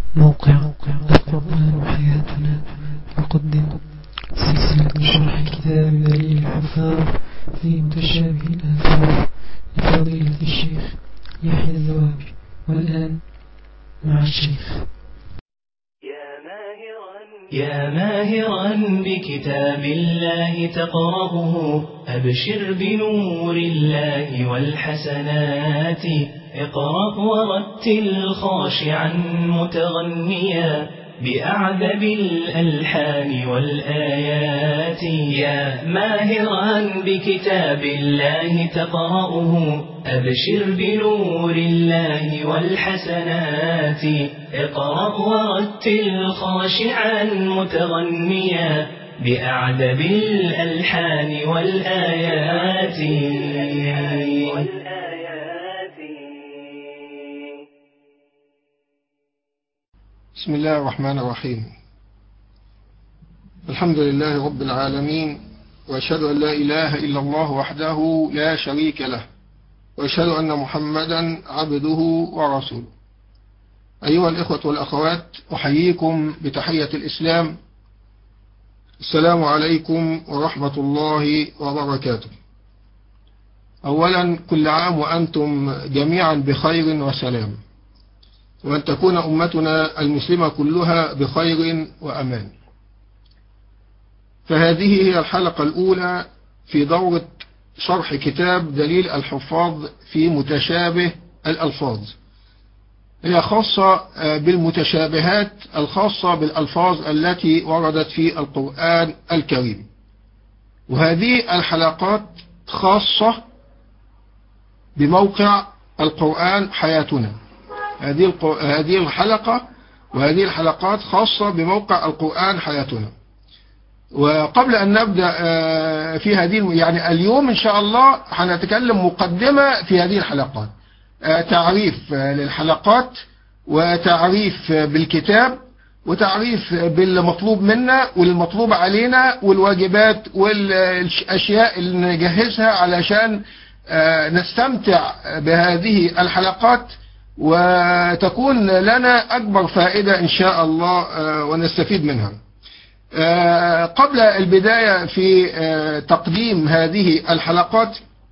موقع القرآن حياتنا يقدم سلسلة شرح كتاب دليل الحفاظ في متشابه الآثار لفضيلة الشيخ يحيى الذوابي والآن مع الشيخ يا ماهرا بكتاب الله تقرأه أبشر بنور الله والحسنات اقرأ ورتل خاشعا متغنيا بأعذب الألحان والآيات يا ماهرا بكتاب الله تقرأه أبشر بنور الله والحسنات اقرأ ورتل خاشعا متغنيا بأعذب الألحان والآيات بسم الله الرحمن الرحيم الحمد لله رب العالمين وأشهد أن لا إله إلا الله وحده لا شريك له وأشهد أن محمدا عبده ورسوله أيها الإخوة والأخوات أحييكم بتحية الإسلام السلام عليكم ورحمة الله وبركاته أولا كل عام وأنتم جميعا بخير وسلام وأن تكون أمتنا المسلمة كلها بخير وأمان فهذه هي الحلقة الأولى في دورة شرح كتاب دليل الحفاظ في متشابه الألفاظ هي خاصة بالمتشابهات الخاصة بالألفاظ التي وردت في القرآن الكريم وهذه الحلقات خاصة بموقع القرآن حياتنا هذه هذه الحلقة وهذه الحلقات خاصة بموقع القرآن حياتنا وقبل أن نبدأ في هذه يعني اليوم إن شاء الله هنتكلم مقدمة في هذه الحلقات تعريف للحلقات وتعريف بالكتاب وتعريف بالمطلوب منا والمطلوب علينا والواجبات والأشياء اللي نجهزها علشان نستمتع بهذه الحلقات وتكون لنا أكبر فائدة إن شاء الله ونستفيد منها قبل البداية في تقديم هذه الحلقات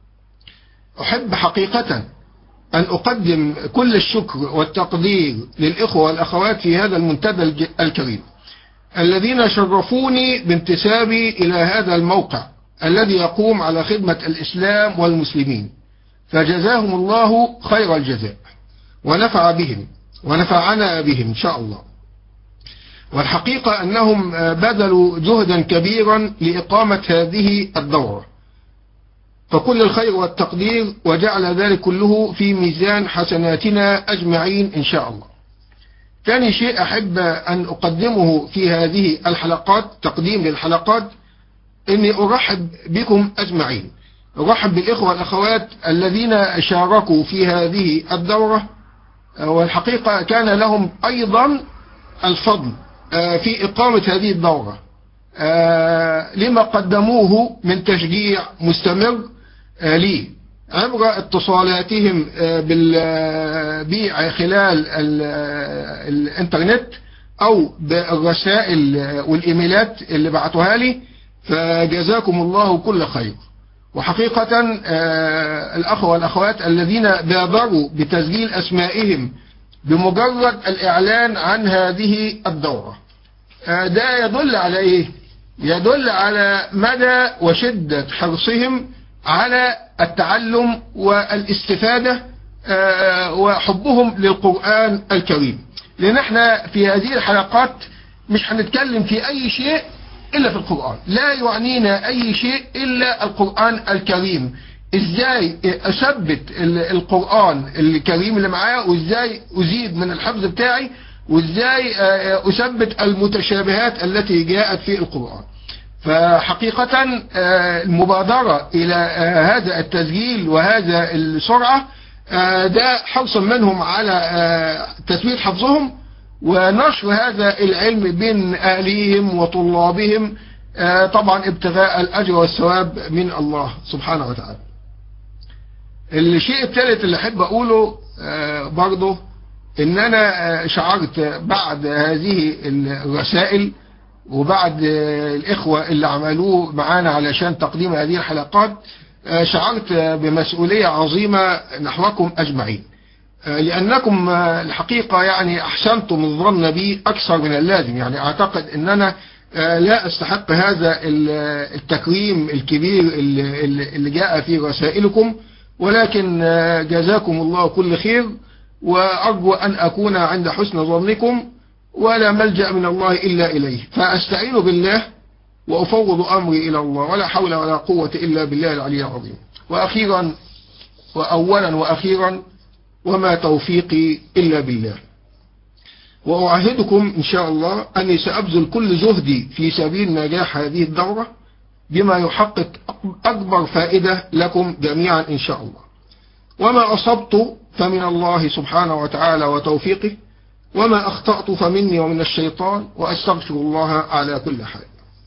أحب حقيقة أن أقدم كل الشكر والتقدير للإخوة والأخوات في هذا المنتدى الكريم الذين شرفوني بانتسابي إلى هذا الموقع الذي يقوم على خدمة الإسلام والمسلمين فجزاهم الله خير الجزاء ونفع بهم ونفعنا بهم إن شاء الله والحقيقة أنهم بذلوا جهدا كبيرا لإقامة هذه الدورة فكل الخير والتقدير وجعل ذلك كله في ميزان حسناتنا أجمعين إن شاء الله ثاني شيء أحب أن أقدمه في هذه الحلقات تقديم للحلقات أني أرحب بكم أجمعين أرحب بالإخوة والأخوات الذين شاركوا في هذه الدورة والحقيقة كان لهم أيضا الفضل في إقامة هذه الدورة لما قدموه من تشجيع مستمر لي عبر اتصالاتهم بالبيع خلال الانترنت أو بالرسائل والإيميلات اللي بعتوها لي فجزاكم الله كل خير وحقيقة الأخوة والأخوات الذين بادروا بتسجيل أسمائهم بمجرد الإعلان عن هذه الدورة ده يدل على إيه؟ يدل على مدى وشدة حرصهم على التعلم والاستفادة وحبهم للقرآن الكريم لأن احنا في هذه الحلقات مش هنتكلم في أي شيء إلا في القرآن لا يعنينا أي شيء إلا القرآن الكريم إزاي أثبت القرآن الكريم اللي معايا وإزاي أزيد من الحفظ بتاعي وإزاي أثبت المتشابهات التي جاءت في القرآن فحقيقة المبادرة إلى هذا التسجيل وهذا السرعة ده حرصا منهم على تثبيت حفظهم ونشر هذا العلم بين أهليهم وطلابهم طبعا ابتغاء الأجر والثواب من الله سبحانه وتعالى الشيء الثالث اللي أحب أقوله برضه ان انا شعرت بعد هذه الرسائل وبعد الاخوة اللي عملوه معانا علشان تقديم هذه الحلقات شعرت بمسؤولية عظيمة نحوكم اجمعين لانكم الحقيقة يعني احسنتم الظن بي اكثر من اللازم يعني اعتقد ان انا لا استحق هذا التكريم الكبير اللي جاء في رسائلكم ولكن جزاكم الله كل خير وأرجو أن أكون عند حسن ظنكم ولا ملجأ من الله إلا إليه فأستعين بالله وأفوض أمري إلى الله ولا حول ولا قوة إلا بالله العلي العظيم وأخيرا وأولا وأخيرا وما توفيقي إلا بالله وأعهدكم إن شاء الله أني سأبذل كل جهدي في سبيل نجاح هذه الدورة بما يحقق أكبر فائدة لكم جميعا إن شاء الله وما أصبت فمن الله سبحانه وتعالى وتوفيقه وما أخطأت فمني ومن الشيطان وأستغفر الله على كل حال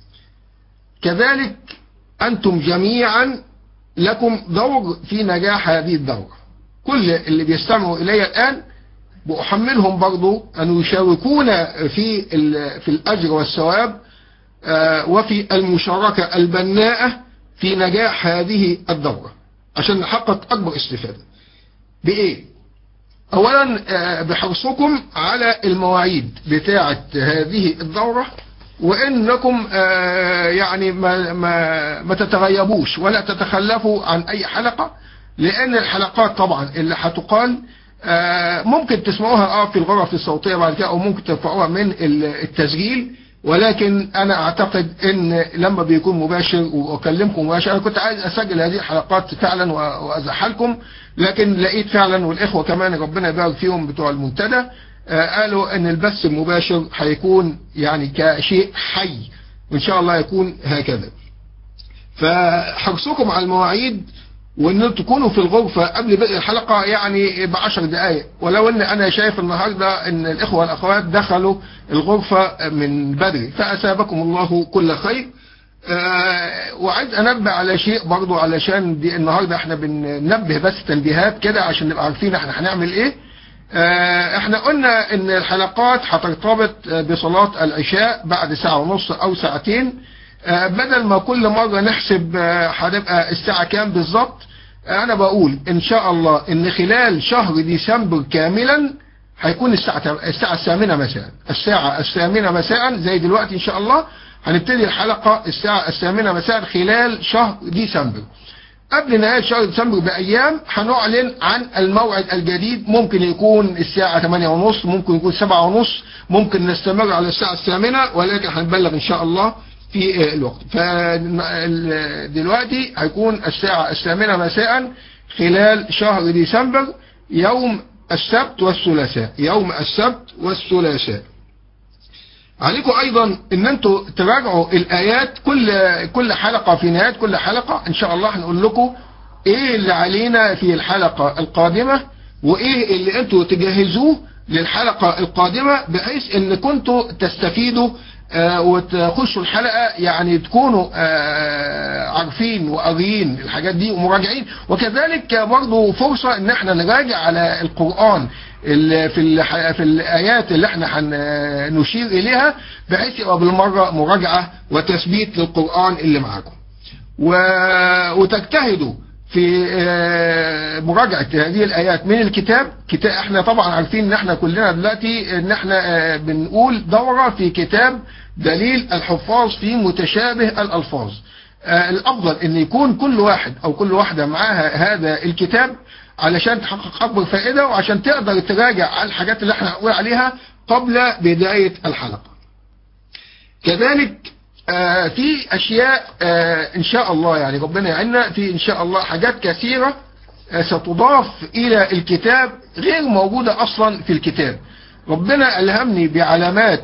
كذلك أنتم جميعا لكم دور في نجاح هذه الدورة كل اللي بيستمعوا إلي الآن بأحملهم برضو أن يشاركون في في الأجر والثواب وفي المشاركة البناءة في نجاح هذه الدورة عشان نحقق أكبر استفادة بإيه؟ أولا بحرصكم على المواعيد بتاعة هذه الدورة وإنكم يعني ما, ما, ما تتغيبوش ولا تتخلفوا عن أي حلقة لأن الحلقات طبعا اللي هتقال ممكن تسمعوها اه في الغرف الصوتية بعد كده أو ممكن ترفعوها من التسجيل ولكن انا اعتقد ان لما بيكون مباشر واكلمكم مباشر انا كنت عايز اسجل هذه الحلقات فعلا وازحلكم لكن لقيت فعلا والاخوة كمان ربنا يبارك فيهم بتوع المنتدى قالوا ان البث المباشر هيكون يعني كشيء حي وان شاء الله يكون هكذا فحرصكم على المواعيد وان تكونوا في الغرفة قبل بدء الحلقة يعني بعشر دقائق ولو ان انا شايف النهاردة ان الاخوة والاخوات دخلوا الغرفة من بدري فاسابكم الله كل خير آه وعايز انبه على شيء برضو علشان دي النهاردة احنا بننبه بس تنبيهات كده عشان نبقى عارفين احنا هنعمل ايه آه احنا قلنا ان الحلقات هترتبط بصلاة العشاء بعد ساعة ونص او ساعتين آه بدل ما كل مرة نحسب هتبقى الساعة كام بالظبط انا بقول ان شاء الله ان خلال شهر ديسمبر كاملا هيكون الساعة الساعة الثامنة مساء الساعة الثامنة مساء زي دلوقتي ان شاء الله هنبتدي الحلقة الساعة الثامنة مساء خلال شهر ديسمبر قبل نهاية شهر ديسمبر بأيام هنعلن عن الموعد الجديد ممكن يكون الساعة 8 ونص ممكن يكون 7 ونص ممكن نستمر على الساعة الثامنة ولكن هنبلغ ان شاء الله في الوقت فدلوقتي هيكون الساعة الثامنة مساء خلال شهر ديسمبر يوم السبت والثلاثاء يوم السبت والثلاثاء عليكم ايضا ان انتوا تراجعوا الايات كل كل حلقة في نهاية كل حلقة ان شاء الله هنقول لكم ايه اللي علينا في الحلقة القادمة وايه اللي انتوا تجهزوه للحلقة القادمة بحيث ان كنتوا تستفيدوا آه وتخشوا الحلقة يعني تكونوا آه عارفين وقاريين الحاجات دي ومراجعين وكذلك برضو فرصة ان احنا نراجع على القرآن اللي في في الآيات اللي احنا هنشير إليها بحيث يبقى بالمرة مراجعة وتثبيت للقرآن اللي معاكم وتجتهدوا في مراجعة هذه الآيات من الكتاب كتاب احنا طبعا عارفين ان احنا كلنا دلوقتي ان احنا بنقول دورة في كتاب دليل الحفاظ في متشابه الألفاظ الأفضل ان يكون كل واحد أو كل واحدة معاها هذا الكتاب علشان تحقق أكبر فائدة وعشان تقدر تراجع على الحاجات اللي احنا هنقول عليها قبل بداية الحلقة كذلك آه في أشياء آه إن شاء الله يعني ربنا يعيننا في إن شاء الله حاجات كثيرة آه ستضاف إلى الكتاب غير موجودة أصلا في الكتاب ربنا ألهمني بعلامات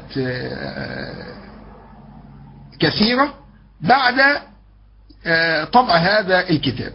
كثيرة بعد طبع هذا الكتاب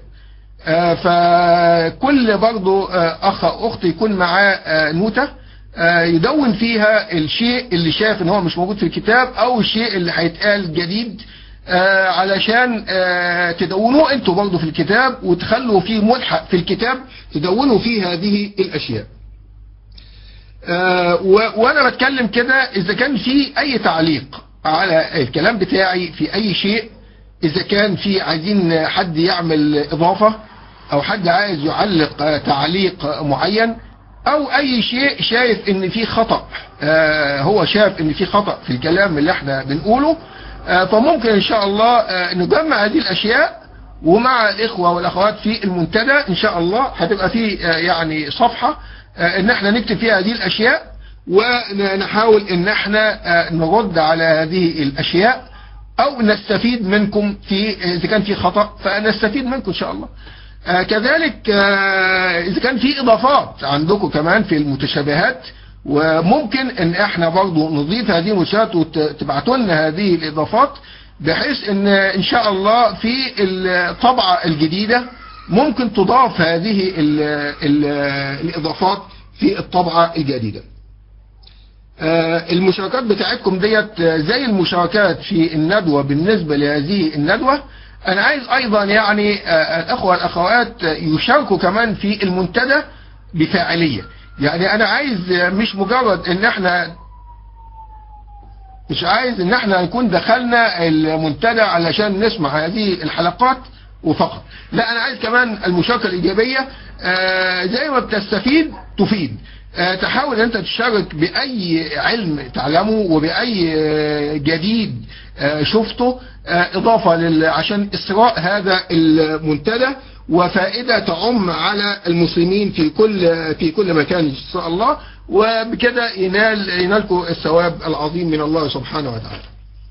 فكل برضو أخ أخت يكون معاه نوتة يدون فيها الشيء اللي شايف ان هو مش موجود في الكتاب او الشيء اللي هيتقال جديد علشان تدونوه انتوا برضو في الكتاب وتخلوا فيه ملحق في الكتاب تدونوا فيه هذه الاشياء آه، و- وانا بتكلم كده اذا كان في اي تعليق على الكلام بتاعي في اي شيء اذا كان في عايزين حد يعمل اضافة او حد عايز يعلق آه، تعليق آه، معين او اي شيء شايف ان في خطأ آه، هو شايف ان في خطأ في الكلام اللي احنا بنقوله آه، فممكن ان شاء الله آه، نجمع هذه الاشياء ومع الاخوة والاخوات في المنتدى ان شاء الله هتبقى في آه، يعني صفحة آه، ان احنا نكتب فيها هذه الاشياء ونحاول ان احنا آه، نرد على هذه الاشياء او نستفيد منكم في اذا كان في خطأ فنستفيد منكم ان شاء الله آه، كذلك آه، اذا كان في اضافات عندكم كمان في المتشابهات وممكن ان احنا برضو نضيف هذه المتشابهات وتبعتوا لنا هذه الاضافات بحيث ان ان شاء الله في الطبعة الجديدة ممكن تضاف هذه ال ال الاضافات في الطبعة الجديدة آه، المشاركات بتاعتكم ديت آه، زي المشاركات في الندوة بالنسبة لهذه الندوة انا عايز ايضا يعني آه، الاخوة والاخوات آه، يشاركوا كمان في المنتدى بفاعلية يعني انا عايز آه، مش مجرد ان احنا مش عايز ان احنا نكون دخلنا المنتدى علشان نسمع هذه الحلقات وفقط لا انا عايز كمان المشاركة الايجابية آه، زي ما بتستفيد تفيد آه، تحاول ان انت تشارك باي علم تعلمه وباي آه، جديد آه، شفته آه، اضافة لل... عشان اسراء هذا المنتدى وفائدة تعم على المسلمين في كل في كل مكان ان شاء الله وبكده ينال ينالكم الثواب العظيم من الله سبحانه وتعالى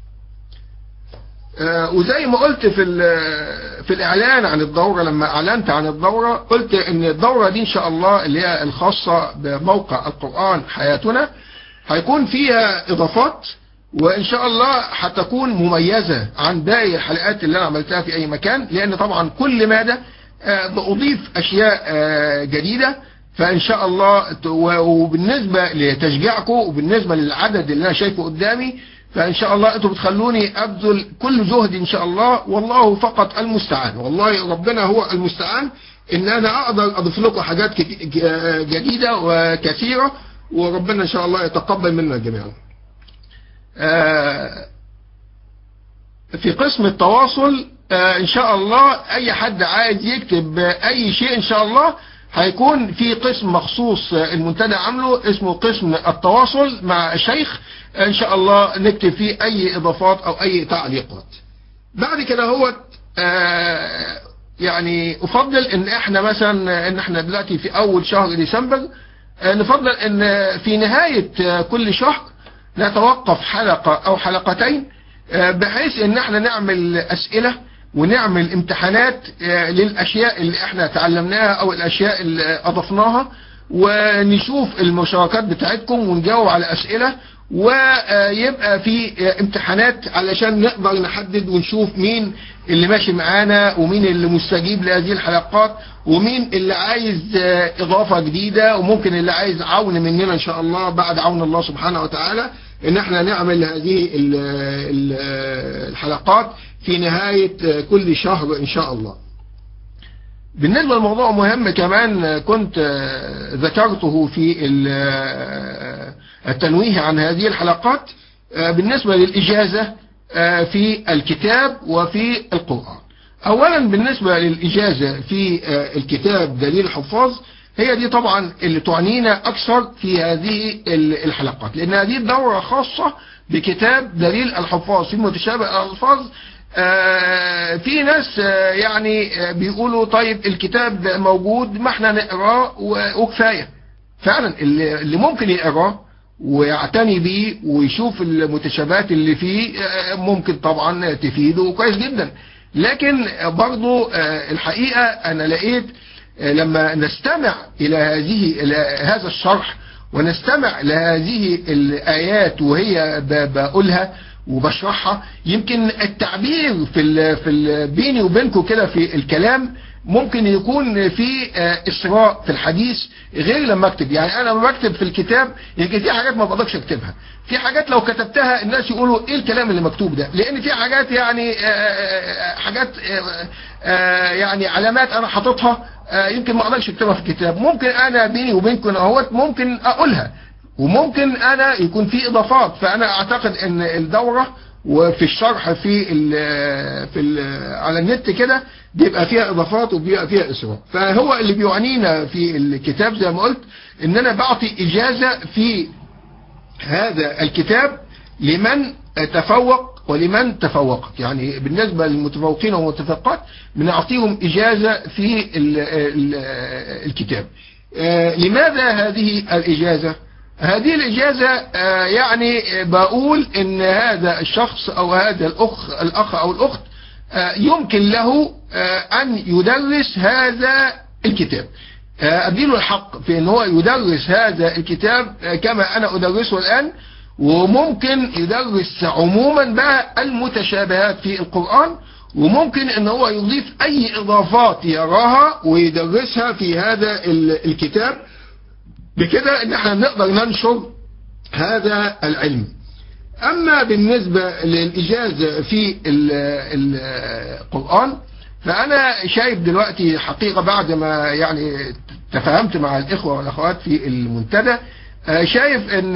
آه، وزي ما قلت في ال- في الاعلان عن الدوره لما اعلنت عن الدوره قلت ان الدوره دي ان شاء الله اللي هي الخاصه بموقع القران حياتنا هيكون فيها اضافات وان شاء الله هتكون مميزه عن باقي الحلقات اللي انا عملتها في اي مكان لان طبعا كل ماده آه، بأضيف اشياء آه، جديده فان شاء الله ت- و- وبالنسبه لتشجيعكم وبالنسبه للعدد اللي انا شايفه قدامي فان شاء الله انتم بتخلوني ابذل كل جهد ان شاء الله والله فقط المستعان والله ربنا هو المستعان ان انا اقدر اضيف لكم حاجات كت- ج- جديده وكثيره وربنا ان شاء الله يتقبل منا جميعا آه، في قسم التواصل آه، ان شاء الله اي حد عايز يكتب آه، اي شيء ان شاء الله هيكون في قسم مخصوص آه، المنتدى عامله اسمه قسم التواصل مع الشيخ آه، ان شاء الله نكتب فيه اي اضافات او اي تعليقات بعد كده هو آه، يعني افضل ان احنا مثلا ان احنا دلوقتي في اول شهر ديسمبر آه، نفضل ان في نهاية آه، كل شهر نتوقف حلقة او حلقتين آه، بحيث ان احنا نعمل اسئلة ونعمل امتحانات آه، للاشياء اللي احنا تعلمناها او الاشياء اللي اضفناها ونشوف المشاركات بتاعتكم ونجاوب على اسئلة ويبقى في امتحانات علشان نقدر نحدد ونشوف مين اللي ماشي معانا ومين اللي مستجيب لهذه الحلقات ومين اللي عايز آه، اضافة جديدة وممكن اللي عايز عون مننا ان شاء الله بعد عون الله سبحانه وتعالى ان احنا نعمل هذه ال- ال- الحلقات في نهاية آه، كل شهر ان شاء الله بالنسبة لموضوع مهم كمان آه، كنت آه، ذكرته في ال- آه، التنويه عن هذه الحلقات آه، بالنسبة للإجازة آه، في الكتاب وفي القرآن أولا بالنسبة للإجازة في آه، الكتاب دليل الحفاظ هي دي طبعا اللي تعنينا أكثر في هذه ال- الحلقات لأن هذه الدورة خاصة بكتاب دليل الحفاظ في متشابه الألفاظ آه، في ناس آه، يعني آه، بيقولوا طيب الكتاب موجود ما احنا نقراه و- وكفاية فعلا اللي اللي ممكن يقراه ويعتني بيه ويشوف المتشابهات اللي فيه آه، ممكن طبعا تفيده كويس جدا لكن برضو آه، الحقيقة انا لقيت آه، لما نستمع الى هذه إلى هذا الشرح ونستمع لهذه الآيات وهي ب- بقولها وبشرحها يمكن التعبير في ال في ال بيني وبينكم كده في الكلام ممكن يكون في آه، إسراء في الحديث غير لما أكتب يعني أنا لما بكتب في الكتاب يمكن في حاجات ما بقدرش أكتبها في حاجات لو كتبتها الناس يقولوا إيه الكلام اللي مكتوب ده لأن في حاجات يعني آه، آه، حاجات آه، آه، يعني علامات أنا حاططها آه، يمكن ما أقدرش أكتبها في الكتاب ممكن أنا بيني وبينكم أهوت ممكن أقولها وممكن انا يكون في اضافات فانا اعتقد ان الدورة وفي الشرح في ال في ال على النت كده بيبقى فيها اضافات وبيبقى فيها اسراء فهو اللي بيعنينا في الكتاب زي ما قلت ان انا بعطي اجازة في هذا الكتاب لمن تفوق ولمن تفوقت يعني بالنسبة للمتفوقين والمتفوقات بنعطيهم إجازة في ال ال الكتاب لماذا هذه الإجازة هذه الإجازة يعني بقول إن هذا الشخص أو هذا الأخ الأخ أو الأخت يمكن له أن يدرس هذا الكتاب أديله الحق في أن هو يدرس هذا الكتاب كما أنا أدرسه الآن وممكن يدرس عموما بقى المتشابهات في القرآن وممكن ان هو يضيف اي اضافات يراها ويدرسها في هذا الكتاب بكده ان احنا نقدر ننشر هذا العلم اما بالنسبة للاجازة في القرآن فانا شايف دلوقتي حقيقة بعد ما يعني تفاهمت مع الاخوة والاخوات في المنتدى شايف ان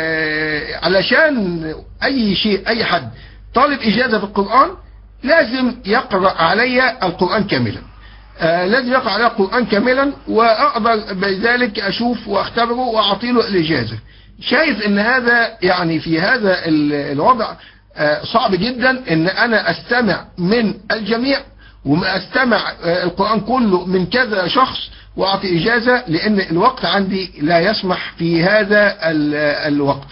علشان اي شيء اي حد طالب اجازة في القرآن لازم يقرأ علي القرآن كاملا لازم يقرأ علي القرآن كاملا واقدر بذلك اشوف واختبره واعطيله الاجازة شايف ان هذا يعني في هذا الوضع صعب جدا ان انا استمع من الجميع واستمع القرآن كله من كذا شخص واعطي اجازة لان الوقت عندي لا يسمح في هذا الوقت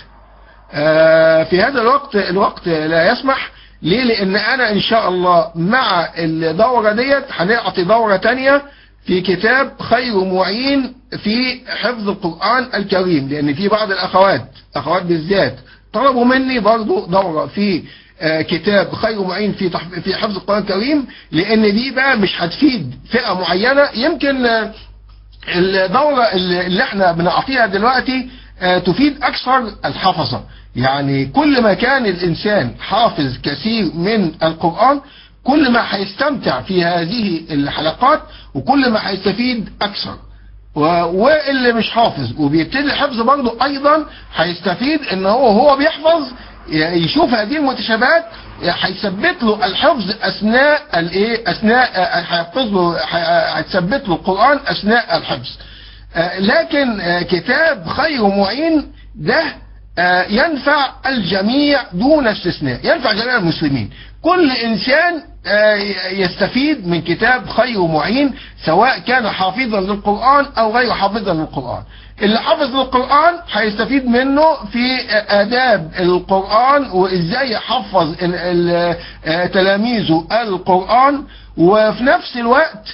في هذا الوقت الوقت لا يسمح ليه لان انا ان شاء الله مع الدورة ديت هنعطي دورة تانية في كتاب خير معين في حفظ القرآن الكريم لان في بعض الاخوات اخوات بالذات طلبوا مني برضو دورة في كتاب خير معين في في حفظ القرآن الكريم لان دي بقى مش هتفيد فئة معينة يمكن الدورة اللي احنا بنعطيها دلوقتي تفيد اكثر الحفظة يعني كل ما كان الانسان حافظ كثير من القرآن كل ما هيستمتع في هذه الحلقات وكل ما هيستفيد اكثر واللي مش حافظ وبيبتدي الحفظ برضه ايضا هيستفيد ان هو هو بيحفظ يشوف هذه المتشابهات هيثبت له الحفظ اثناء الايه اثناء هيحفظ له هتثبت له القران اثناء الحفظ لكن كتاب خير معين ده ينفع الجميع دون استثناء ينفع جميع المسلمين كل انسان يستفيد من كتاب خير معين سواء كان حافظا للقرآن او غير حافظا للقرآن اللي حافظ للقرآن هيستفيد منه في آداب القرآن وإزاي يحفظ تلاميذه القرآن وفي نفس الوقت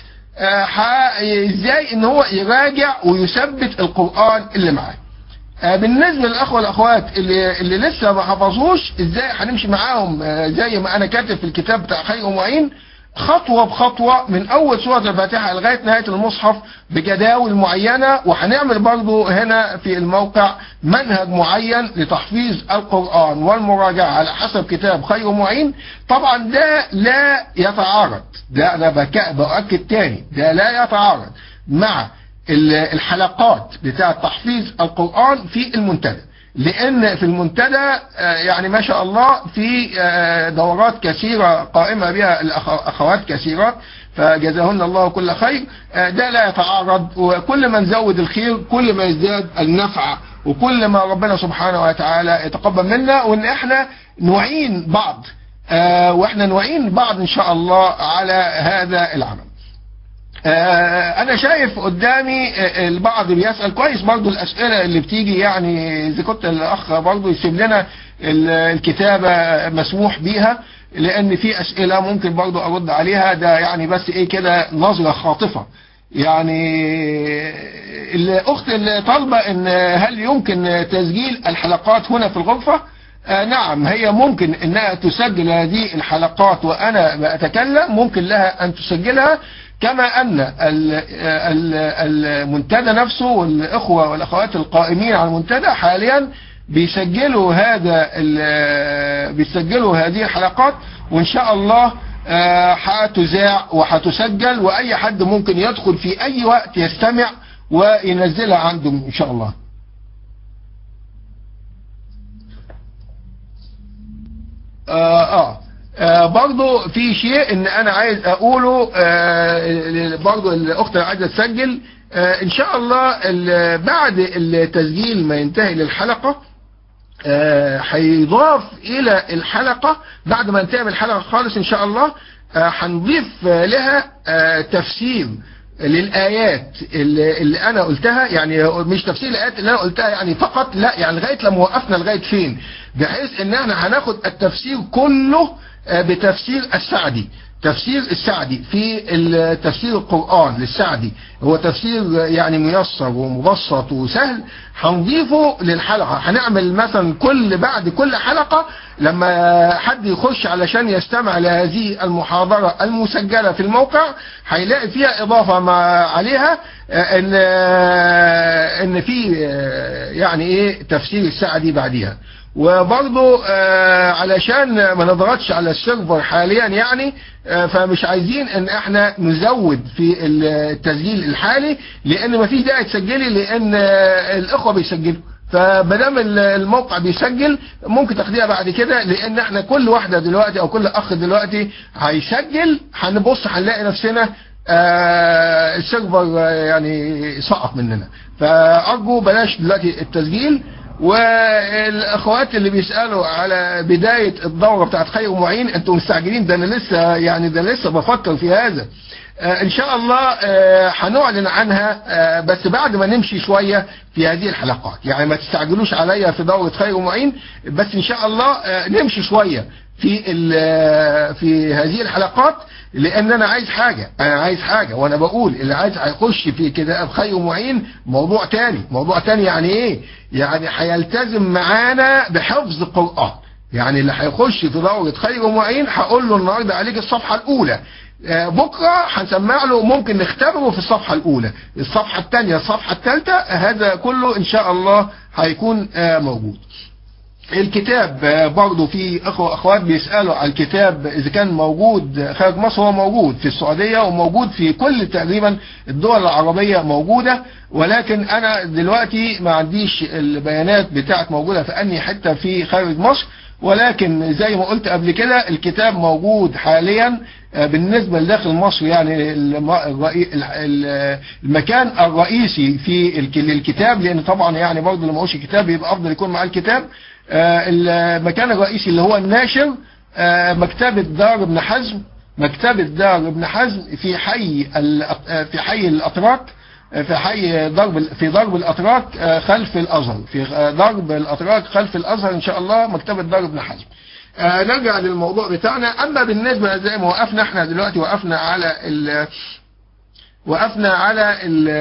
إزاي إن هو يراجع ويثبت القرآن اللي معاه بالنسبة للأخوة والأخوات اللي, اللي لسه ما حفظوش إزاي هنمشي معاهم زي ما أنا كاتب في الكتاب بتاع خير معين خطوة بخطوة من أول سورة الفاتحة لغاية نهاية المصحف بجداول معينة وهنعمل برضو هنا في الموقع منهج معين لتحفيظ القرآن والمراجعة على حسب كتاب خير معين طبعا ده لا يتعارض ده أنا بأكد تاني ده لا يتعارض مع الحلقات بتاعة تحفيظ القرآن في المنتدى لان في المنتدى يعني ما شاء الله في دورات كثيرة قائمة بها الاخوات كثيرات فجزاهن الله كل خير ده لا يتعارض وكل ما نزود الخير كل ما يزداد النفع وكل ما ربنا سبحانه وتعالى يتقبل منا وان احنا نعين بعض واحنا نعين بعض ان شاء الله على هذا العمل انا شايف قدامي البعض بيسأل كويس برضو الاسئلة اللي بتيجي يعني اذا كنت الاخ برضو يسيب لنا الكتابة مسموح بيها لان في اسئلة ممكن برضو ارد عليها ده يعني بس ايه كده نظرة خاطفة يعني الاخت اللي طالبة ان هل يمكن تسجيل الحلقات هنا في الغرفة آه نعم هي ممكن انها تسجل هذه الحلقات وانا بتكلم ممكن لها ان تسجلها كما أن المنتدى نفسه والإخوة والأخوات القائمين على المنتدى حاليا بيسجلوا هذا بيسجلوا هذه الحلقات وإن شاء الله هتذاع وهتسجل وأي حد ممكن يدخل في أي وقت يستمع وينزلها عنده إن شاء الله آه, آه, آه برضو في شيء ان انا عايز اقوله آه برضو الاخت اللي عايزه تسجل آه ان شاء الله ال- بعد التسجيل ما ينتهي للحلقه آه، هيضاف الى الحلقة بعد ما ننتهي من الحلقة خالص ان شاء الله آه، هنضيف آه، لها آه، تفسير للآيات اللي, اللي أنا قلتها يعني مش تفسير الآيات اللي أنا قلتها يعني فقط لا يعني لغاية لما وقفنا لغاية فين بحيث إن احنا هناخد التفسير كله آه، بتفسير السعدي تفسير السعدي في ال- تفسير القرآن للسعدي هو تفسير يعني ميسر ومبسط وسهل هنضيفه للحلقة هنعمل مثلا كل بعد كل حلقة لما حد يخش علشان يستمع لهذه المحاضرة المسجلة في الموقع هيلاقي فيها إضافة مع عليها آه، إن آه، إن في آه، يعني إيه تفسير السعدي بعديها وبرضه آه، علشان ما نضغطش على السيرفر حاليا يعني آه، فمش عايزين ان احنا نزود في التسجيل الحالي لان ما فيش داعي تسجلي لان آه، الاخوه بيسجلوا فمادام الموقع بيسجل ممكن تاخديها بعد كده لان احنا كل واحده دلوقتي او كل اخ دلوقتي هيسجل هنبص هنلاقي نفسنا آه، السيرفر آه، يعني سقط مننا فارجو بلاش دلوقتي التسجيل والاخوات اللي بيسالوا على بدايه الدوره بتاعت خير معين انتم مستعجلين ده انا لسه يعني ده أنا لسه بفكر في هذا آه، ان شاء الله آه، هنعلن عنها آه، بس بعد ما نمشي شويه في هذه الحلقات يعني ما تستعجلوش عليا في دوره خير معين بس ان شاء الله آه، نمشي شويه في ال- في هذه الحلقات لان انا عايز حاجه انا عايز حاجه وانا بقول اللي عايز هيخش في كده خير معين موضوع تاني موضوع تاني يعني ايه يعني هيلتزم معانا بحفظ القران يعني اللي هيخش في دوره خير معين هقول له النهارده عليك الصفحه الاولى آه، بكره هنسمع له ممكن نختبره في الصفحه الاولى الصفحه الثانيه الصفحه الثالثه هذا كله ان شاء الله هيكون آه، موجود الكتاب آه، برضه في اخوة اخوات بيسالوا على الكتاب اذا كان موجود خارج مصر هو موجود في السعوديه وموجود في كل تقريبا الدول العربيه موجوده ولكن انا دلوقتي ما عنديش البيانات بتاعت موجوده في انهي حته في خارج مصر ولكن زي ما قلت قبل كده الكتاب موجود حاليا آه، بالنسبه لداخل مصر يعني الم- الرئي- ال- المكان الرئيسي في الك- للكتاب لان طبعا يعني برضه لما اقولش كتاب يبقى افضل يكون معاه الكتاب آه، المكان الرئيسي اللي هو الناشر آه، مكتبة دار ابن حزم مكتبة دار ابن حزم في حي ال- آه، في حي الأتراك آه، في حي ضرب في ضرب الأتراك آه، خلف الأزهر في آه، ضرب الأتراك خلف الأزهر إن شاء الله مكتبة دار ابن حزم آه، نرجع للموضوع بتاعنا أما بالنسبة زي ما وقفنا احنا دلوقتي وقفنا على ال وقفنا على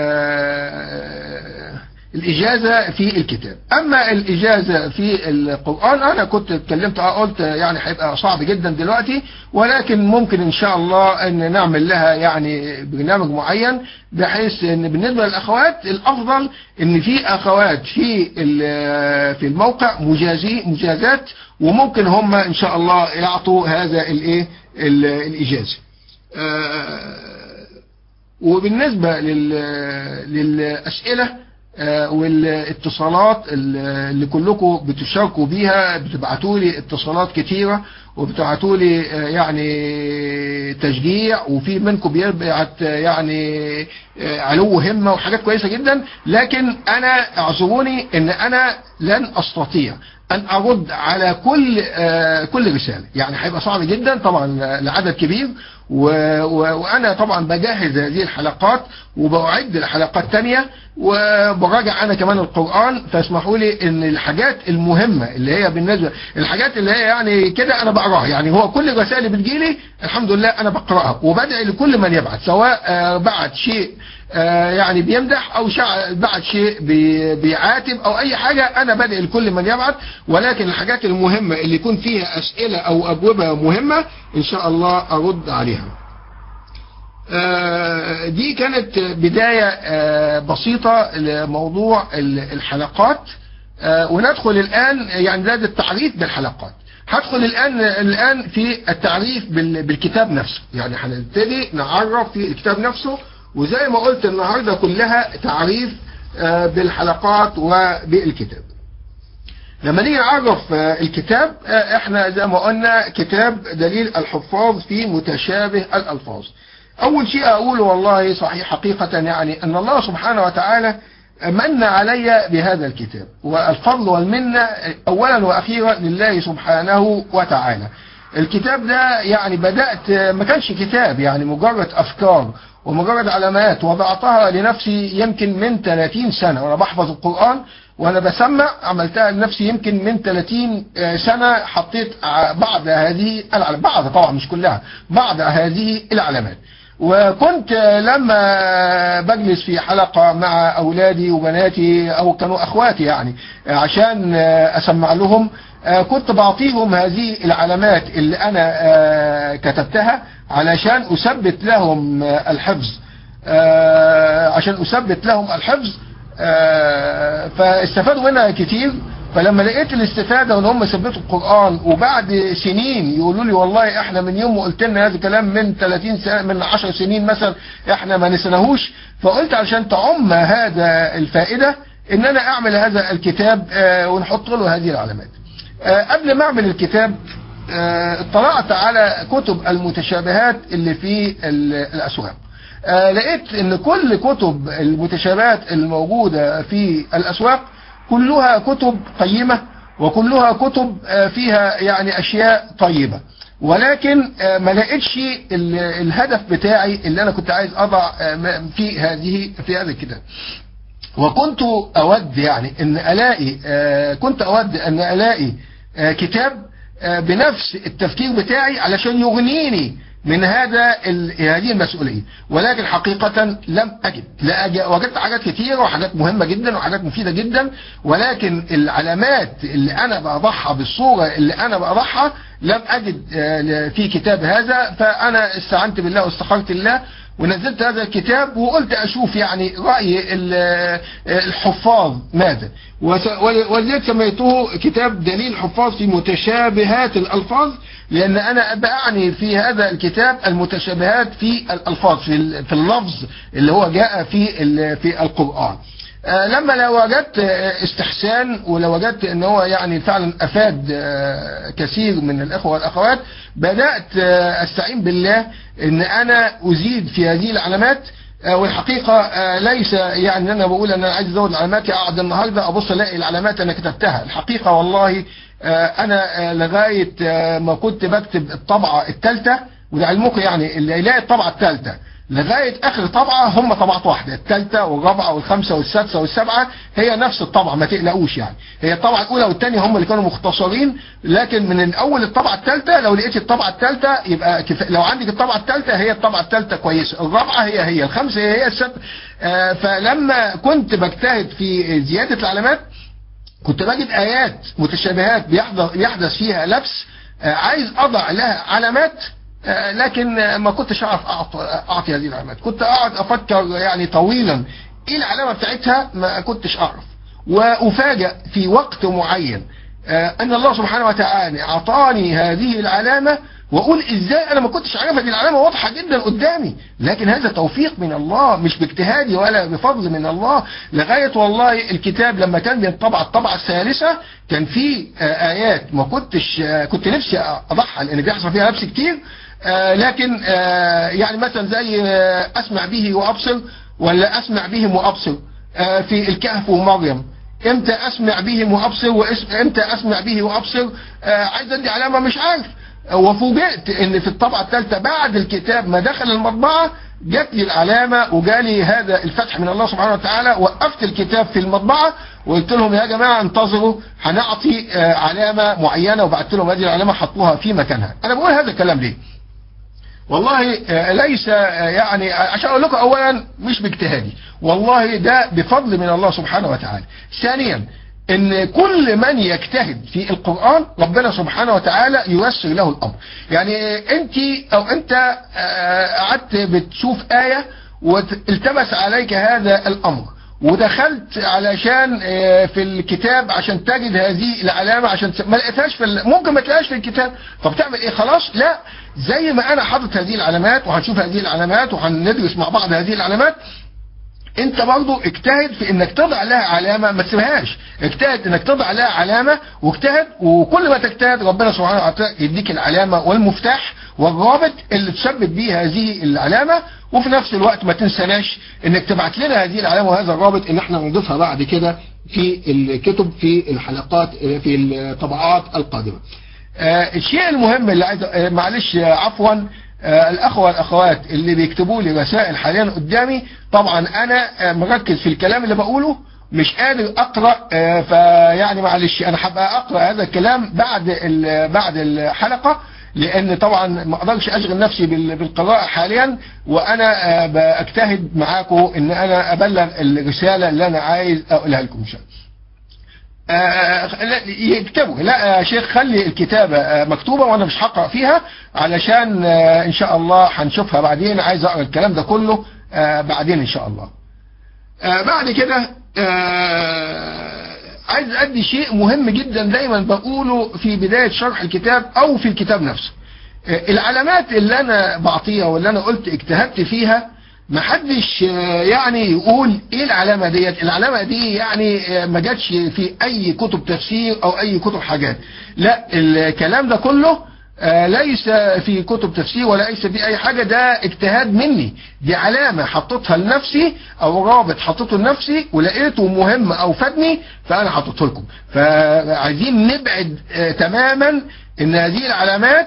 ال- الإجازة في الكتاب أما الإجازة في القرآن أنا كنت اتكلمت اه قلت يعني هيبقى صعب جدا دلوقتي ولكن ممكن إن شاء الله أن نعمل لها يعني برنامج معين بحيث أن بالنسبة للأخوات الأفضل أن في أخوات في ال- في الموقع مجازي مجازات وممكن هم إن شاء الله يعطوا هذا الإيه ال- الإجازة آه، وبالنسبة لل- للأسئلة آه، والاتصالات اللي كلكم بتشاركوا بيها بتبعتوا لي اتصالات كتيرة وبتبعتوا لي آه، يعني تشجيع وفي منكم بيبعت آه، يعني آه، علو همة وحاجات كويسة جدا لكن أنا اعذروني إن أنا لن أستطيع أن أرد على كل آه، كل رسالة يعني هيبقى صعب جدا طبعا لعدد كبير و... و... وأنا طبعا بجهز هذه الحلقات وبأعد الحلقات تانية وبراجع أنا كمان القرآن فاسمحوا لي إن الحاجات المهمة اللي هي بالنسبة الحاجات اللي هي يعني كده أنا بقراها يعني هو كل الرسائل اللي بتجيلي الحمد لله أنا بقرأها وبدعي لكل من يبعت سواء آه، بعت شيء آه، يعني بيمدح او شع- بعت شيء بي- بيعاتب او اي حاجة انا بدعي لكل من يبعت ولكن الحاجات المهمة اللي يكون فيها اسئلة او اجوبة مهمة ان شاء الله ارد عليها آه، دي كانت بداية آه، بسيطة لموضوع ال- الحلقات آه، وندخل الآن يعني ده التعريف بالحلقات هدخل الآن الآن في التعريف بال- بالكتاب نفسه يعني هنبتدي نعرف في الكتاب نفسه وزي ما قلت النهاردة كلها تعريف آه، بالحلقات وبالكتاب لما نيجي نعرف الكتاب احنا زي ما قلنا كتاب دليل الحفاظ في متشابه الألفاظ أول شيء أقوله والله صحيح حقيقة يعني أن الله سبحانه وتعالى من علي بهذا الكتاب والفضل والمنة أولا وأخيرا لله سبحانه وتعالى الكتاب ده يعني بدأت ما كانش كتاب يعني مجرد أفكار ومجرد علامات وضعتها لنفسي يمكن من 30 سنة وأنا بحفظ القرآن وأنا بسمع عملتها لنفسي يمكن من 30 سنة حطيت بعض هذه العلامات بعض طبعا مش كلها بعض هذه العلامات وكنت لما بجلس في حلقة مع أولادي وبناتي أو كانوا أخواتي يعني عشان أسمع لهم كنت بعطيهم هذه العلامات اللي أنا كتبتها علشان أثبت لهم الحفظ عشان أثبت لهم الحفظ فاستفادوا منها كتير فلما لقيت الاستفادة وان هم ثبتوا القرآن وبعد سنين يقولوا لي والله احنا من يوم ما قلت لنا هذا الكلام من 30 سنة من 10 سنين مثلا احنا ما نسناهوش فقلت علشان تعم هذا الفائدة ان انا اعمل هذا الكتاب اه ونحط له هذه العلامات اه قبل ما اعمل الكتاب اه اطلعت على كتب المتشابهات اللي في الاسواق لقيت ان كل كتب المتشابهات الموجودة في الاسواق كلها كتب قيمة وكلها كتب فيها يعني أشياء طيبة ولكن ما لقيتش الهدف بتاعي اللي أنا كنت عايز أضع في هذه في هذا الكتاب وكنت أود يعني أن ألاقي كنت أود أن ألاقي كتاب بنفس التفكير بتاعي علشان يغنيني من هذا هذه المسؤولية ولكن حقيقة لم أجد لا أجد وجدت حاجات كتيرة وحاجات مهمة جدا وحاجات مفيدة جدا ولكن العلامات اللي أنا بضعها بالصورة اللي أنا بضعها لم أجد في كتاب هذا فأنا استعنت بالله واستخرت الله ونزلت هذا الكتاب وقلت أشوف يعني رأي الحفاظ ماذا ولذلك سميته كتاب دليل الحفاظ في متشابهات الألفاظ لأن أنا بأعني في هذا الكتاب المتشابهات في الألفاظ في اللفظ اللي هو جاء في في القرآن لما لو وجدت استحسان ولو وجدت ان هو يعني فعلا افاد كثير من الاخوة والاخوات بدأت استعين بالله ان انا ازيد في هذه العلامات والحقيقة ليس يعني انا بقول ان انا عايز ازود العلامات اقعد النهاردة ابص الاقي العلامات انا كتبتها الحقيقة والله انا لغاية ما كنت بكتب الطبعة الثالثة ولعلمكم يعني اللي يلاقي الطبعة الثالثة لغاية اخر طبعة هم طبعة واحدة الثالثة والرابعة والخامسة والسادسة والسابعة هي نفس الطبعة ما تقلقوش يعني هي الطبعة الاولى والثانية هم اللي كانوا مختصرين لكن من الاول الطبعة الثالثة لو لقيت الطبعة الثالثة يبقى كف... لو عندك الطبعة الثالثة هي الطبعة الثالثة كويسة الرابعة هي هي الخامسة هي هي السادسة آه فلما كنت بجتهد في زيادة العلامات كنت بجد ايات متشابهات بيحدث, بيحدث فيها لبس آه عايز اضع لها علامات لكن ما كنتش اعرف اعطي هذه العلامات كنت اقعد افكر يعني طويلا ايه العلامة بتاعتها ما كنتش اعرف وافاجئ في وقت معين ان الله سبحانه وتعالى اعطاني هذه العلامة واقول ازاي انا ما كنتش عارفها دي العلامة واضحة جدا قدامي لكن هذا توفيق من الله مش باجتهادي ولا بفضل من الله لغاية والله الكتاب لما كان بينطبع الطبعة الثالثة كان في ايات ما كنتش كنت نفسي اضحى لان بيحصل فيها لبس كتير آه لكن آه يعني مثلا زي آه اسمع به وابصر ولا اسمع بهم وابصر في الكهف ومريم امتى اسمع بهم وابصر وامتى اسمع به وابصر عايز ادي علامة مش عارف وفوجئت ان في الطبعة الثالثة بعد الكتاب ما دخل المطبعة جات لي العلامة وجالي هذا الفتح من الله سبحانه وتعالى وقفت الكتاب في المطبعة وقلت لهم يا جماعة انتظروا هنعطي علامة معينة وبعت لهم هذه العلامة حطوها في مكانها انا بقول هذا الكلام ليه والله ليس يعني عشان اقول لكم اولا مش باجتهادي والله ده بفضل من الله سبحانه وتعالى ثانيا ان كل من يجتهد في القرآن ربنا سبحانه وتعالى ييسر له الامر يعني انت او انت قعدت بتشوف آية والتبس عليك هذا الامر ودخلت علشان في الكتاب عشان تجد هذه العلامة عشان ما لقيتهاش في ممكن ما تلاقيهاش في الكتاب طب تعمل ايه خلاص لا زي ما انا حاطط هذه العلامات وهنشوف هذه العلامات وهندرس مع بعض هذه العلامات انت برضو اجتهد في انك تضع لها علامة ما تسيبهاش اجتهد انك تضع لها علامة واجتهد وكل ما تجتهد ربنا سبحانه وتعالى يديك العلامة والمفتاح والرابط اللي تثبت بيه هذه العلامة وفي نفس الوقت ما تنسناش انك تبعت لنا هذه العلامة وهذا الرابط ان احنا نضيفها بعد كده في الكتب في الحلقات في الطبعات القادمة آه الشيء المهم اللي عايز آه معلش آه عفوا الأخوة والأخوات اللي بيكتبوا لي رسائل حاليا قدامي طبعا أنا مركز في الكلام اللي بقوله مش قادر أقرأ فيعني معلش أنا هبقى أقرأ هذا الكلام بعد بعد الحلقة لأن طبعا ما أقدرش أشغل نفسي بالقراءة حاليا وأنا بأجتهد معاكم إن أنا أبلغ الرسالة اللي أنا عايز أقولها لكم إن شاء الله. يكتبوا لا يا شيخ خلي الكتابة مكتوبة وانا مش هقرأ فيها علشان ان شاء الله هنشوفها بعدين عايز اقرأ الكلام ده كله بعدين ان شاء الله بعد كده عايز ادي شيء مهم جدا دايما بقوله في بداية شرح الكتاب او في الكتاب نفسه العلامات اللي انا بعطيها واللي انا قلت اجتهدت فيها ما حدش يعني يقول ايه العلامة ديت العلامة دي يعني ما جاتش في اي كتب تفسير او اي كتب حاجات لا الكلام ده كله ليس في كتب تفسير ولا ليس في اي حاجة ده اجتهاد مني دي علامة حطيتها لنفسي او رابط حطيته لنفسي ولقيته مهم او فادني فانا حطيته لكم فعايزين نبعد تماما ان هذه العلامات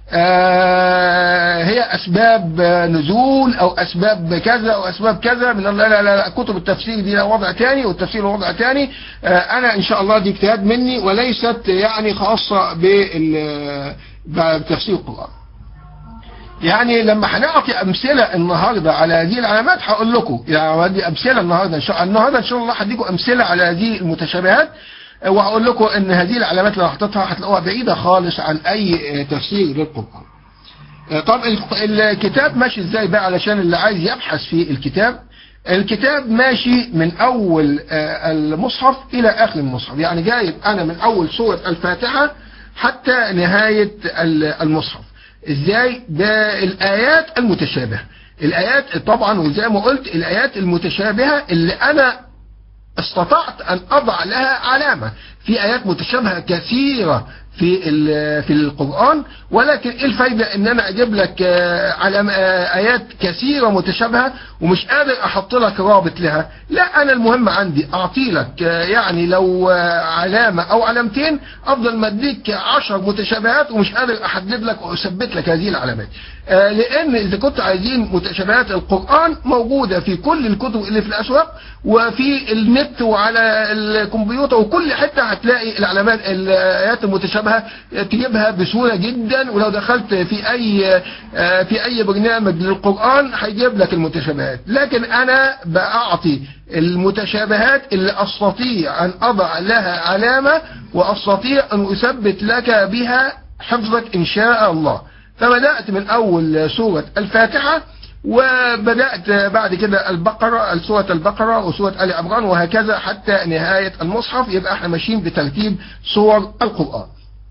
آه هي أسباب نزول أو أسباب كذا أو أسباب كذا من الله لا لا لا كتب التفسير دي وضع تاني والتفسير وضع تاني آه أنا إن شاء الله دي اجتهاد مني وليست يعني خاصة بتفسير القرآن يعني لما هنعطي أمثلة النهاردة على هذه العلامات هقول لكم يعني دي أمثلة النهاردة إن شاء الله النهاردة إن شاء الله هديكم أمثلة على هذه المتشابهات وهقول لكم ان هذه العلامات اللي حطيتها هتلاقوها بعيدة خالص عن اي تفسير للقرآن طب الكتاب ماشي ازاي بقى علشان اللي عايز يبحث في الكتاب الكتاب ماشي من اول المصحف الى اخر المصحف يعني جايب انا من اول سورة الفاتحة حتى نهاية المصحف ازاي ده الايات المتشابهة الايات طبعا وزي ما قلت الايات المتشابهة اللي انا استطعت أن أضع لها علامة في آيات متشابهة كثيرة في في القرآن ولكن ايه الفايدة ان انا اجيب لك علم ايات كثيرة متشابهة ومش قادر احط لك رابط لها لا انا المهم عندي اعطي لك يعني لو علامة او علامتين افضل ما اديك عشر متشابهات ومش قادر احدد لك واثبت لك هذه العلامات لان اذا كنت عايزين متشابهات القرآن موجودة في كل الكتب اللي في الاسواق وفي النت وعلى الكمبيوتر وكل حتة هتلاقي العلامات الايات المتشابهة تجيبها بسهولة جدا ولو دخلت في اي في اي برنامج للقرآن هيجيب لك المتشابهات لكن انا بأعطي المتشابهات اللي استطيع ان اضع لها علامة واستطيع ان اثبت لك بها حفظك ان شاء الله فبدأت من اول سورة الفاتحة وبدأت بعد كده البقرة سورة البقرة وسورة آل عمران وهكذا حتى نهاية المصحف يبقى احنا ماشيين بترتيب سور القرآن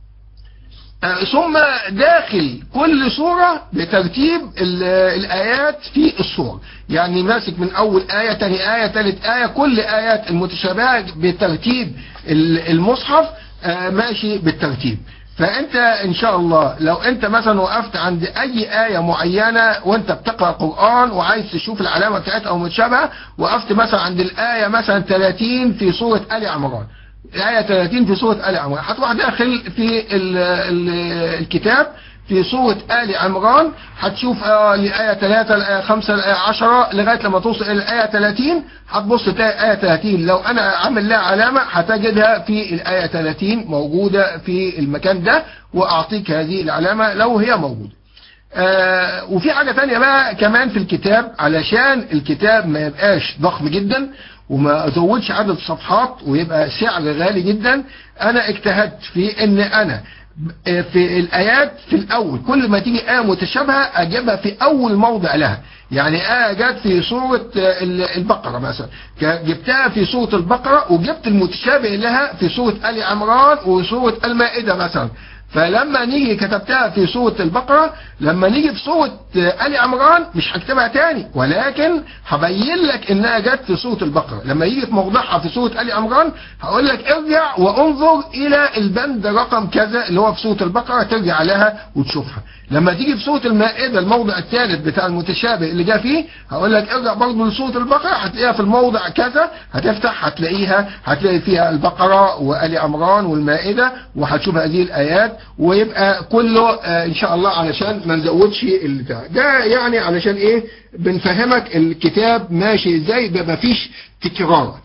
ثم داخل كل سورة بترتيب الآيات في السورة يعني ماسك من أول آية تاني آية تالت آية كل آيات المتشابهة بترتيب المصحف ماشي بالترتيب فانت ان شاء الله لو انت مثلا وقفت عند اي آية معينة وانت بتقرأ قرآن وعايز تشوف العلامة بتاعتها او متشابهة وقفت مثلا عند الآية مثلا 30 في سورة آل عمران الآية 30 في سورة آل عمران هتروح داخل في ال ال الكتاب في سورة آل عمران هتشوف آه الآية 3 الآية 5 الآية 10 لغاية لما توصل إلى الآية 30 هتبص تلاقي آية 30 لو أنا عامل لها علامة هتجدها في الآية 30 موجودة في المكان ده وأعطيك هذه العلامة لو هي موجودة آه وفي حاجة تانية بقى كمان في الكتاب علشان الكتاب ما يبقاش ضخم جدا وما ازودش عدد صفحات ويبقى سعر غالي جدا انا اجتهدت في ان انا في الآيات في الأول كل ما تيجي آية متشابهة أجيبها في أول موضع لها يعني آية جت في سورة البقرة مثلا جبتها في سورة البقرة وجبت المتشابه لها في سورة آل عمران وسورة المائدة مثلا فلما نيجي كتبتها في سورة البقرة لما نيجي في سورة آل عمران مش هكتبها تاني ولكن هبين لك انها جت في سورة البقرة لما يجي في موضعها في سورة آل عمران هقول لك ارجع وانظر الى البند رقم كذا اللي هو في سورة البقرة ترجع لها وتشوفها لما تيجي في سورة المائدة الموضع الثالث بتاع المتشابه اللي جاء فيه هقول لك ارجع برضه لسورة البقرة هتلاقيها في الموضع كذا هتفتح هتلاقيها هتلاقي فيها البقرة وآل عمران والمائدة وهتشوف هذه الآيات ويبقى كله آه ان شاء الله علشان ما نزودش البتاع ده يعني علشان ايه بنفهمك الكتاب ماشي ازاي ما فيش تكرار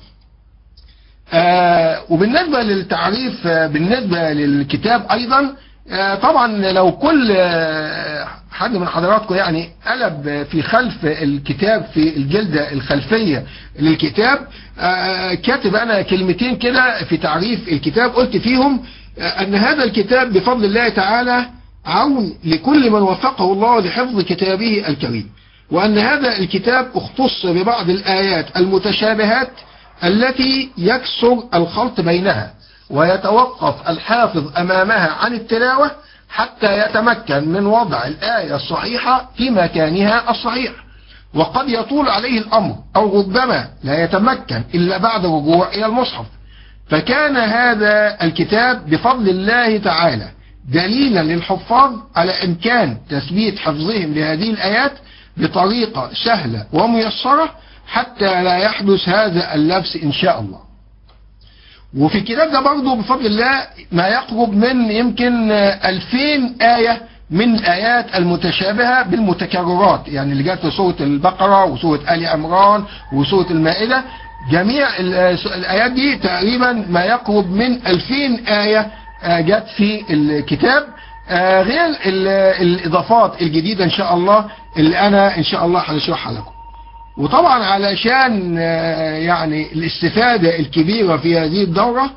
آه وبالنسبة للتعريف آه بالنسبة للكتاب ايضا آه طبعا لو كل آه حد من حضراتكم يعني قلب في خلف الكتاب في الجلدة الخلفية للكتاب آه كاتب انا كلمتين كده في تعريف الكتاب قلت فيهم ان هذا الكتاب بفضل الله تعالى عون لكل من وفقه الله لحفظ كتابه الكريم وأن هذا الكتاب اختص ببعض الآيات المتشابهات التي يكسر الخلط بينها ويتوقف الحافظ أمامها عن التلاوة حتى يتمكن من وضع الآية الصحيحة في مكانها الصحيح وقد يطول عليه الأمر أو ربما لا يتمكن إلا بعد رجوع إلى المصحف فكان هذا الكتاب بفضل الله تعالى دليلا للحفاظ على إمكان تثبيت حفظهم لهذه الآيات بطريقة سهلة وميسرة حتى لا يحدث هذا اللبس إن شاء الله وفي الكتاب ده برضه بفضل الله ما يقرب من يمكن 2000 آية من الآيات المتشابهة بالمتكررات يعني اللي جت في سورة البقرة وسورة آل عمران وسورة المائدة جميع الآيات دي تقريبا ما يقرب من 2000 آية جت في الكتاب غير الإضافات الجديدة إن شاء الله اللي أنا إن شاء الله هنشرحها لكم وطبعا علشان يعني الاستفادة الكبيرة في هذه الدورة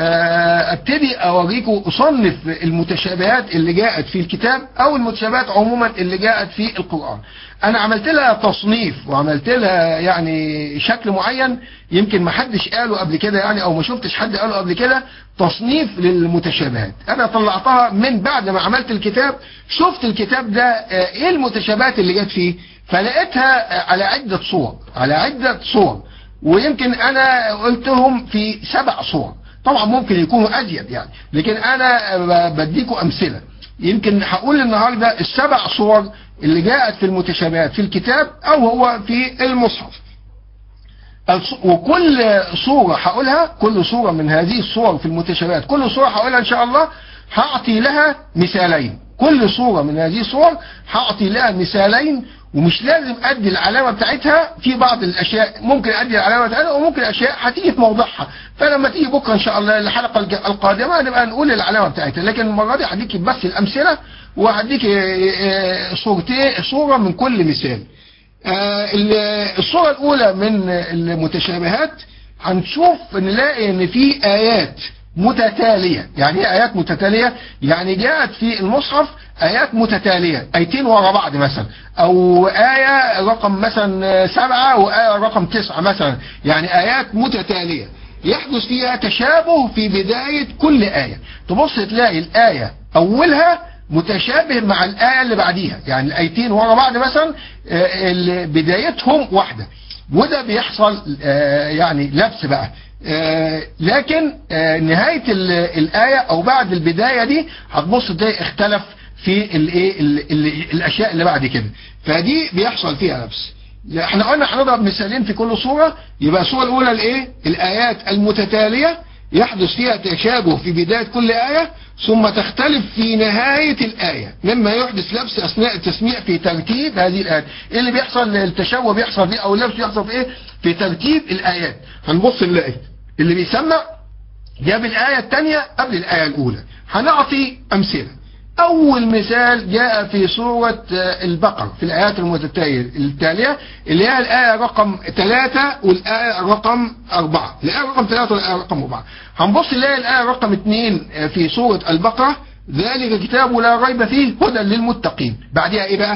ابتدي اوريكم اصنف المتشابهات اللي جاءت في الكتاب او المتشابهات عموما اللي جاءت في القرآن انا عملت لها تصنيف وعملت لها يعني شكل معين يمكن ما حدش قاله قبل كده يعني او ما شفتش حد قاله قبل كده تصنيف للمتشابهات انا طلعتها من بعد ما عملت الكتاب شفت الكتاب ده ايه المتشابهات اللي جت فيه فلقيتها على عدة صور على عدة صور ويمكن انا قلتهم في سبع صور طبعا ممكن يكونوا ازيد يعني لكن انا بديكم امثلة يمكن هقول النهاردة السبع صور اللي جاءت في المتشابهات في الكتاب او هو في المصحف وكل صورة هقولها كل صورة من هذه الصور في المتشابهات كل صورة هقولها ان شاء الله هعطي لها مثالين كل صورة من هذه الصور هعطي لها مثالين ومش لازم ادي العلامة بتاعتها في بعض الاشياء ممكن ادي العلامة بتاعتها وممكن اشياء هتيجي في موضعها فلما تيجي بكرة ان شاء الله الحلقة القادمة نبقى نقول العلامة بتاعتها لكن المرة دي هديك بس الامثلة وهديك صورتين صورة من كل مثال الصورة الاولى من المتشابهات هنشوف نلاقي ان في ايات متتالية يعني ايه ايات متتالية يعني جاءت في المصحف ايات متتالية ايتين ورا بعض مثلا او اية رقم مثلا سبعة واية رقم تسعة مثلا يعني ايات متتالية يحدث فيها تشابه في بداية كل اية تبص تلاقي الاية اولها متشابه مع الآية اللي بعديها يعني الآيتين ورا بعض مثلا بدايتهم واحدة وده بيحصل يعني لبس بقى لكن نهاية الآية أو بعد البداية دي هتبص تلاقي اختلف في الايه الأشياء اللي بعد كده فدي بيحصل فيها لبس احنا قلنا هنضرب مثالين في كل صورة يبقى الصورة الأولى الايه الآيات المتتالية يحدث فيها تشابه في بداية كل آية ثم تختلف في نهاية الآية مما يحدث لبس أثناء التسميع في ترتيب هذه الآيات إيه اللي بيحصل التشابه بيحصل فيه أو اللبس بيحصل في إيه في ترتيب الآيات هنبص نلاقي اللي بيسمع جاب الآية الثانية قبل الآية الأولى هنعطي أمثلة أول مثال جاء في سورة البقرة في الآيات التالية اللي هي الآية رقم 3 والآية رقم 4 الآية رقم 3 والآية رقم 4 هنبص نلاقي الآية رقم 2 في سورة البقرة ذلك كتاب لا ريب فيه هدى للمتقين بعدها إيه بقى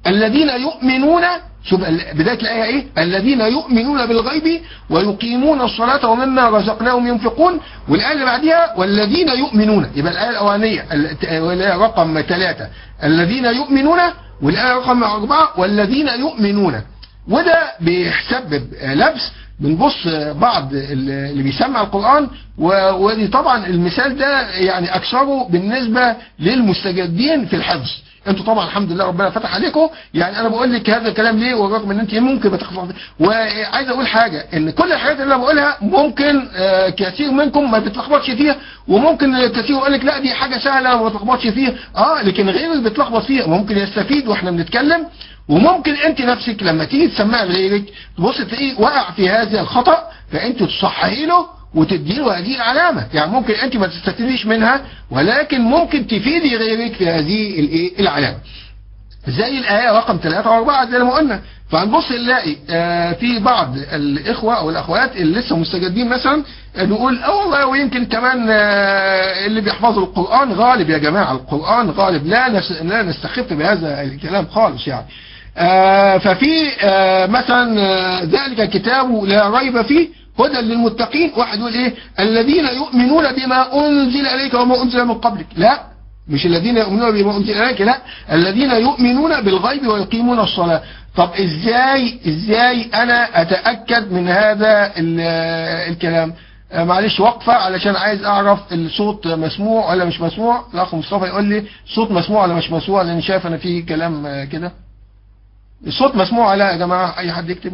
الذين يؤمنون شوف ال- بداية الآية إيه الذين يؤمنون بالغيب ويقيمون الصلاة ومما رزقناهم ينفقون والآية اللي بعدها والذين يؤمنون يبقى الآية الأولانية ال- الآية رقم ثلاثة الذين يؤمنون والآية رقم أربعة والذين يؤمنون وده بيسبب آه، لبس بنبص آه، بعض ال- اللي بيسمع القرآن و- ودي طبعا المثال ده يعني أكثره بالنسبة للمستجدين في الحفظ انتوا طبعا الحمد لله ربنا فتح عليكم يعني انا بقول لك هذا الكلام ليه ورغم ان انت ممكن ما تخفض وعايز اقول حاجه ان كل الحاجات اللي انا بقولها ممكن آه، كثير منكم ما بتلخبطش فيها وممكن كثير يقول لك لا دي حاجه سهله وما تلخبطش فيها اه لكن غيرك بيتلخبط فيها ممكن يستفيد واحنا بنتكلم وممكن انت نفسك لما تيجي تسمعها لغيرك تبص تلاقيه وقع في هذا الخطا فانت تصححي له وتديله هذه العلامة يعني ممكن انت ما تستفيديش منها ولكن ممكن تفيدي غيرك في هذه الايه العلامة زي الآية رقم 3 و4 زي ما قلنا فهنبص نلاقي آه، في بعض الإخوة أو الأخوات اللي لسه مستجدين مثلا آه، نقول اه والله ويمكن كمان آه، اللي بيحفظوا القرآن غالب يا جماعة القرآن غالب لا نس- لا نستخف بهذا الكلام خالص يعني آه، ففي آه، مثلا آه، ذلك الكتاب لا ريب فيه هدى للمتقين واحد يقول ايه الذين يؤمنون بما انزل اليك وما انزل من قبلك لا مش الذين يؤمنون بما انزل اليك لا الذين يؤمنون بالغيب ويقيمون الصلاه طب ازاي ازاي انا اتاكد من هذا ال- الكلام آه، معلش وقفه علشان عايز اعرف الصوت مسموع ولا مش مسموع الاخ مصطفى يقول لي صوت مسموع ولا مش مسموع لان شايف انا في كلام آه، كده الصوت مسموع ولا لا يا جماعه اي حد يكتب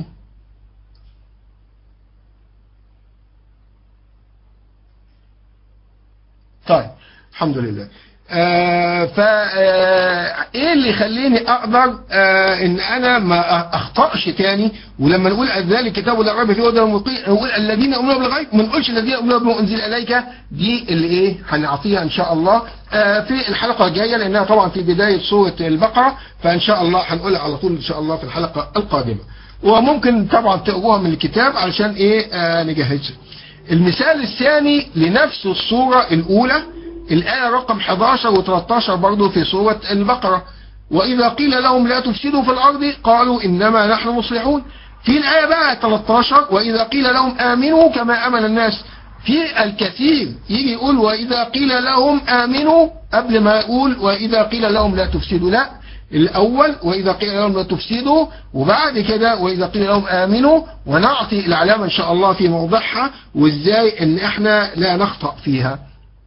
طيب الحمد لله آه فا آه ايه اللي يخليني اقدر آه ان انا ما اخطاش تاني ولما نقول ذلك كتاب لا ريب فيه هدى للمتقين نقول الذين يؤمنون بالغيب ما نقولش الذين يؤمنون بما انزل اليك دي اللي ايه هنعطيها ان شاء الله آه في الحلقه الجايه لانها طبعا في بدايه سوره البقره فان شاء الله هنقولها على طول ان شاء الله في الحلقه القادمه وممكن طبعا تقروها من الكتاب علشان ايه آه نجهزها المثال الثاني لنفس الصورة الأولى الآية رقم 11 و13 برضو في سورة البقرة وإذا قيل لهم لا تفسدوا في الأرض قالوا إنما نحن مصلحون في الآية بقى 13 وإذا قيل لهم آمنوا كما آمن الناس في الكثير يجي يقول وإذا قيل لهم آمنوا قبل ما يقول وإذا قيل لهم لا تفسدوا لا الأول وإذا قيل لهم لا تفسدوا وبعد كده وإذا قيل لهم آمنوا ونعطي العلامة إن شاء الله في موضعها وإزاي إن إحنا لا نخطأ فيها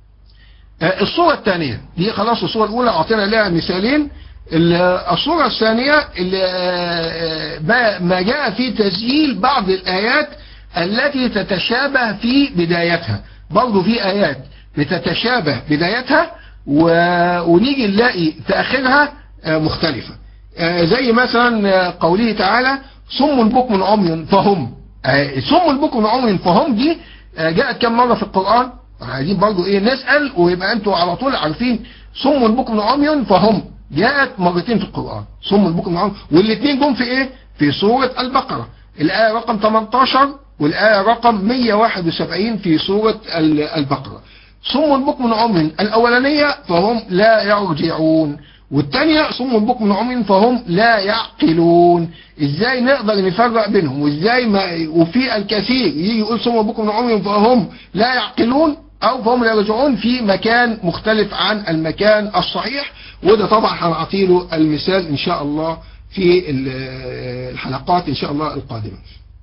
آه، الصورة الثانية دي خلاص الصورة الأولى أعطينا لها مثالين ال- الصورة الثانية اللي آه، ما- ما جاء في تسجيل بعض الآيات التي تتشابه في بدايتها برضو في آيات بتتشابه بدايتها و- ونيجي نلاقي في آخرها آه، مختلفة آه، زي مثلا آه، قوله تعالى صم بكم عمي فهم آه، صم بكم عمي فهم دي آه، جاءت كم مرة في القرآن عايزين برضو ايه نسأل ويبقى انتوا على طول عارفين صم بكم عمي فهم جاءت مرتين في القرآن صم بكم عمي والاثنين جم في ايه في سورة البقرة الآية رقم 18 والآية رقم 171 في سورة ال- البقرة صم بكم عمي الأولانية فهم لا يرجعون والتانية صم بكم عمي فهم لا يعقلون ازاي نقدر نفرق بينهم وازاي ما وفي الكثير يجي يقول صم بكم عمي فهم لا يعقلون او فهم لا يرجعون في مكان مختلف عن المكان الصحيح وده طبعا هنعطيله المثال ان شاء الله في ال- الحلقات ان شاء الله القادمة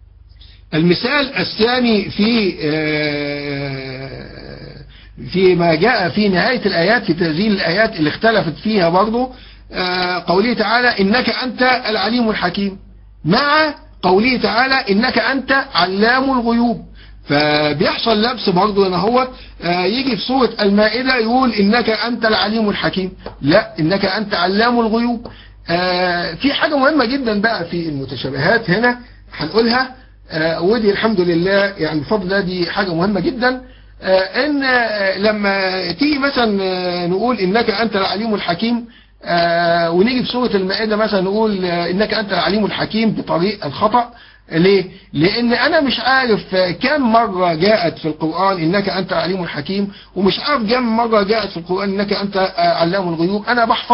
المثال الثاني في آه، في ما جاء في نهاية الآيات في تنزيل الآيات اللي اختلفت فيها برضو آه، قوله تعالى إنك أنت العليم الحكيم مع قوله تعالى إنك أنت علام الغيوب فبيحصل لبس برضو هنا هو آه، يجي في سورة المائدة يقول إنك أنت العليم الحكيم لا إنك أنت علام الغيوب آه، في حاجة مهمة جدا بقى في المتشابهات هنا هنقولها آه، ودي الحمد لله يعني بفضل الله دي حاجة مهمة جدا آه، ان آه، لما تيجي مثلا آه، نقول انك انت العليم الحكيم آه، ونيجي في سورة المائدة مثلا نقول آه، انك انت العليم الحكيم بطريق الخطأ ليه؟ لان انا مش عارف آه، كم مرة جاءت في القرآن انك انت العليم الحكيم ومش عارف كم مرة جاءت في القرآن انك انت آه، علام الغيوب انا بحفظ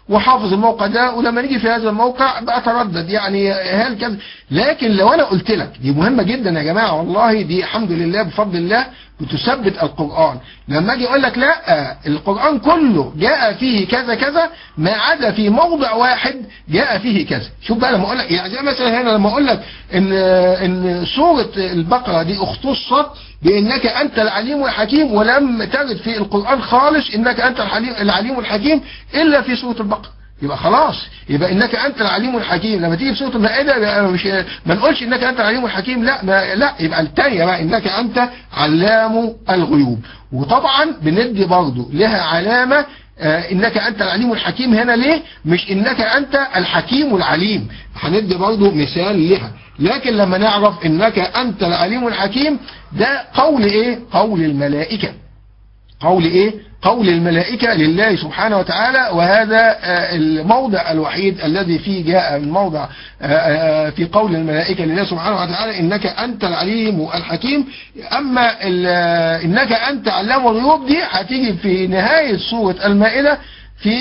وحافظ الموقع ده ولما نيجي في هذا الموقع بأتردد يعني هل كذا لكن لو أنا قلت لك دي مهمة جدا يا جماعة والله دي الحمد لله بفضل الله بتثبت القرآن لما أجي أقول لك لا القرآن كله جاء فيه كذا كذا ما عدا في موضع واحد جاء فيه كذا شوف بقى لما أقول لك يعني زي مثلا هنا لما أقول لك إن إن سورة البقرة دي اختصت بانك انت العليم الحكيم ولم تجد في القرآن خالص انك انت الحليم العليم الحكيم الا في سورة البقرة يبقى خلاص يبقى انك انت العليم الحكيم لما تيجي في سوره المائده يبقى مش ما نقولش انك انت العليم الحكيم لا ما لا يبقى الثانيه بقى انك انت علام الغيوب وطبعا بندي برضه لها علامه آه انك انت العليم الحكيم هنا ليه مش انك انت الحكيم العليم هندي برضه مثال لها لكن لما نعرف انك انت العليم الحكيم ده قول ايه قول الملائكة قول ايه قول الملائكة لله سبحانه وتعالى وهذا الموضع الوحيد الذي فيه جاء الموضع في قول الملائكة لله سبحانه وتعالى انك انت العليم الحكيم اما انك انت علام الغيوب دي هتيجي في نهاية سورة المائدة في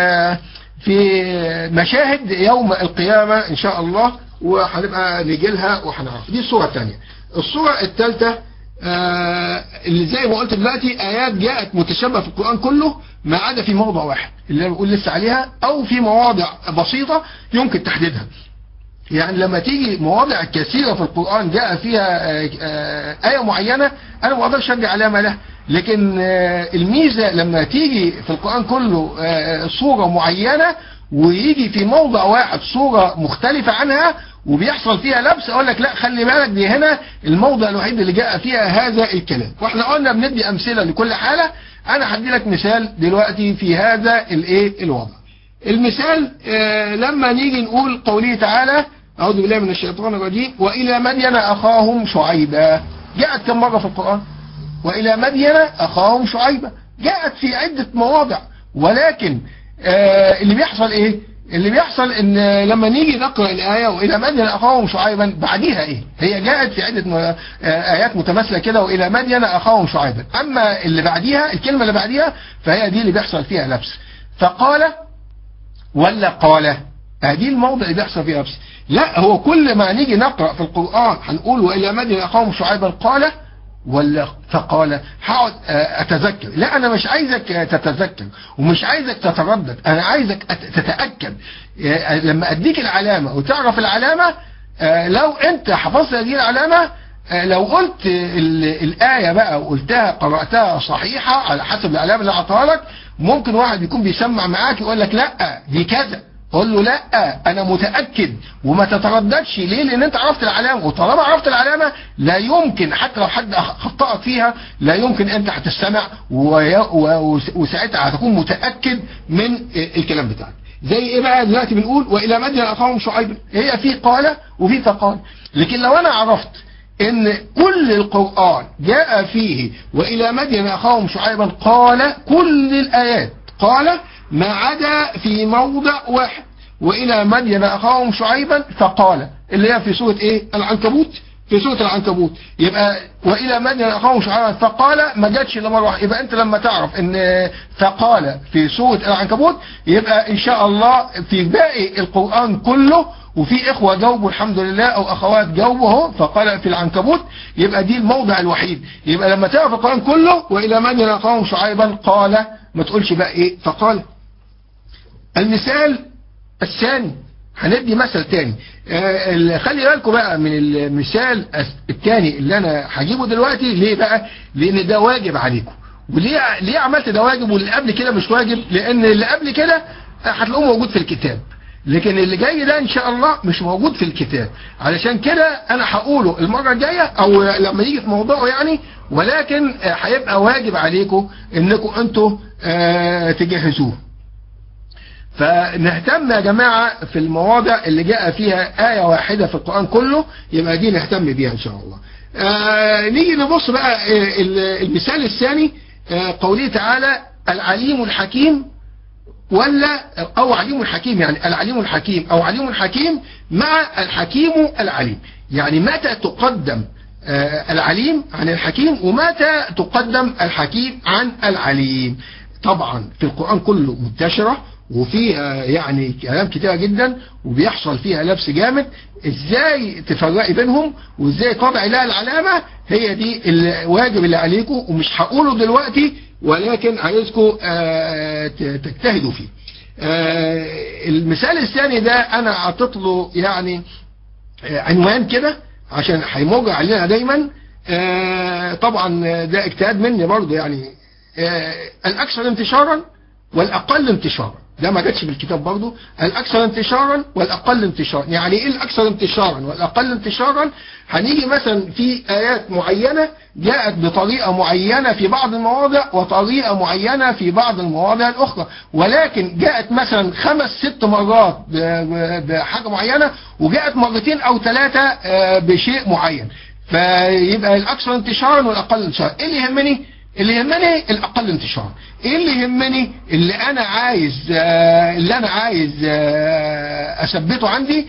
في مشاهد يوم القيامة ان شاء الله وهنبقى نيجي لها وهنعرف دي الصورة الثانية الصورة الثالثة آه اللي زي ما قلت دلوقتي آيات جاءت متشابهة في القرآن كله ما عدا في موضع واحد اللي بقول لسه عليها أو في مواضع بسيطة يمكن تحديدها يعني لما تيجي مواضع كثيرة في القرآن جاء فيها آه آه آية معينة أنا ما أقدرش أدي علامة لها لكن الميزة لما تيجي في القرآن كله صورة معينة ويجي في موضع واحد صورة مختلفة عنها وبيحصل فيها لبس اقول لك لا خلي بالك دي هنا الموضع الوحيد اللي جاء فيها هذا الكلام واحنا قلنا بندي امثله لكل حاله انا هدي لك مثال دلوقتي في هذا الايه الوضع المثال آه لما نيجي نقول قوله تعالى اعوذ بالله من الشيطان الرجيم والى مدين اخاهم شعيبا جاءت كم مره في القران والى مدين اخاهم شعيبا جاءت في عده مواضع ولكن آه اللي بيحصل ايه اللي بيحصل ان لما نيجي نقرأ الآية وإلى مدين أخاهم شعيبا بعديها إيه هي جاءت في عدة آيات متماثلة كده وإلى مدين أخاهم شعيبا أما اللي بعديها الكلمة اللي بعديها فهي دي اللي بيحصل فيها لبس فقال ولا قال دي الموضع اللي بيحصل فيها لبس لا هو كل ما نيجي نقرأ في القرآن هنقول وإلى مدين أخاهم شعيبا قال ولا فقال هقعد اتذكر لا انا مش عايزك تتذكر ومش عايزك تتردد انا عايزك تتاكد لما اديك العلامه وتعرف العلامه لو انت حفظت هذه العلامه لو قلت الايه بقى وقلتها قراتها صحيحه على حسب العلامه اللي اعطاها لك ممكن واحد يكون بيسمع معاك يقول لك لا دي كذا قول له لا انا متأكد وما تترددش ليه لان انت عرفت العلامة وطالما عرفت العلامة لا يمكن حتى لو حد خطأك فيها لا يمكن انت هتستمع وساعتها هتكون متأكد من الكلام بتاعك زي ايه بقى دلوقتي بنقول والى مدين اخاهم شعيب هي في قال وفي فقال لكن لو انا عرفت ان كل القرآن جاء فيه والى مدين اخاهم شعيبا قال كل الايات قال ما عدا في موضع واحد وإلى مدين أخاهم شعيبا فقال اللي هي في سورة إيه العنكبوت في سورة العنكبوت يبقى وإلى مدين أخاهم شعيبا فقال ما جاتش إلا مرة واحدة يبقى أنت لما تعرف إن فقال في سورة العنكبوت يبقى إن شاء الله في باقي القرآن كله وفي إخوة جاوبوا الحمد لله أو أخوات جاوبوا اهو فقال في العنكبوت يبقى دي الموضع الوحيد يبقى لما تعرف القرآن كله وإلى مدين أخاهم شعيبا قال ما تقولش بقى إيه فقال المثال الثاني هندي مثل تاني آه خلي بالكم بقى من المثال الثاني اللي انا هجيبه دلوقتي ليه بقى لان ده واجب عليكم وليه ليه عملت ده واجب واللي قبل كده مش واجب لان اللي قبل كده هتلاقوه موجود في الكتاب لكن اللي جاي ده ان شاء الله مش موجود في الكتاب علشان كده انا هقوله المرة الجاية او لما يجي في موضوعه يعني ولكن هيبقى واجب عليكم انكم انتوا آه تجهزوه فنهتم يا جماعة في المواضع اللي جاء فيها آية واحدة في القرآن كله يبقى دي نهتم بيها إن شاء الله آه نيجي نبص بقى المثال الثاني آه قوله تعالى العليم الحكيم ولا أو عليم الحكيم يعني العليم الحكيم أو عليم الحكيم مع الحكيم العليم يعني متى تقدم آه العليم عن الحكيم ومتى تقدم الحكيم عن العليم طبعا في القرآن كله منتشرة وفيها يعني كلام كتير جدا وبيحصل فيها لبس جامد ازاي تفرقي بينهم وازاي تضعي لها العلامة هي دي الواجب اللي عليكم ومش هقوله دلوقتي ولكن عايزكم آه، ت- تجتهدوا فيه آه، المثال الثاني ده انا عطيت له يعني آه، عنوان كده عشان هيمر علينا دايما آه، طبعا ده اجتهاد مني برضه يعني آه، الاكثر انتشارا والاقل انتشارا ده ما جاتش بالكتاب برضه الاكثر انتشارا والاقل انتشارا يعني ايه الاكثر انتشارا والاقل انتشارا هنيجي مثلا في ايات معينه جاءت بطريقه معينه في بعض المواضع وطريقه معينه في بعض المواضع الاخرى ولكن جاءت مثلا خمس ست مرات ب- ب- بحاجه معينه وجاءت مرتين او ثلاثه آه، بشيء معين فيبقى الاكثر انتشارا والاقل انتشارا ايه اللي يهمني اللي يهمني الاقل انتشارا ايه اللي يهمني اللي انا عايز آه، اللي انا عايز آه، اثبته عندي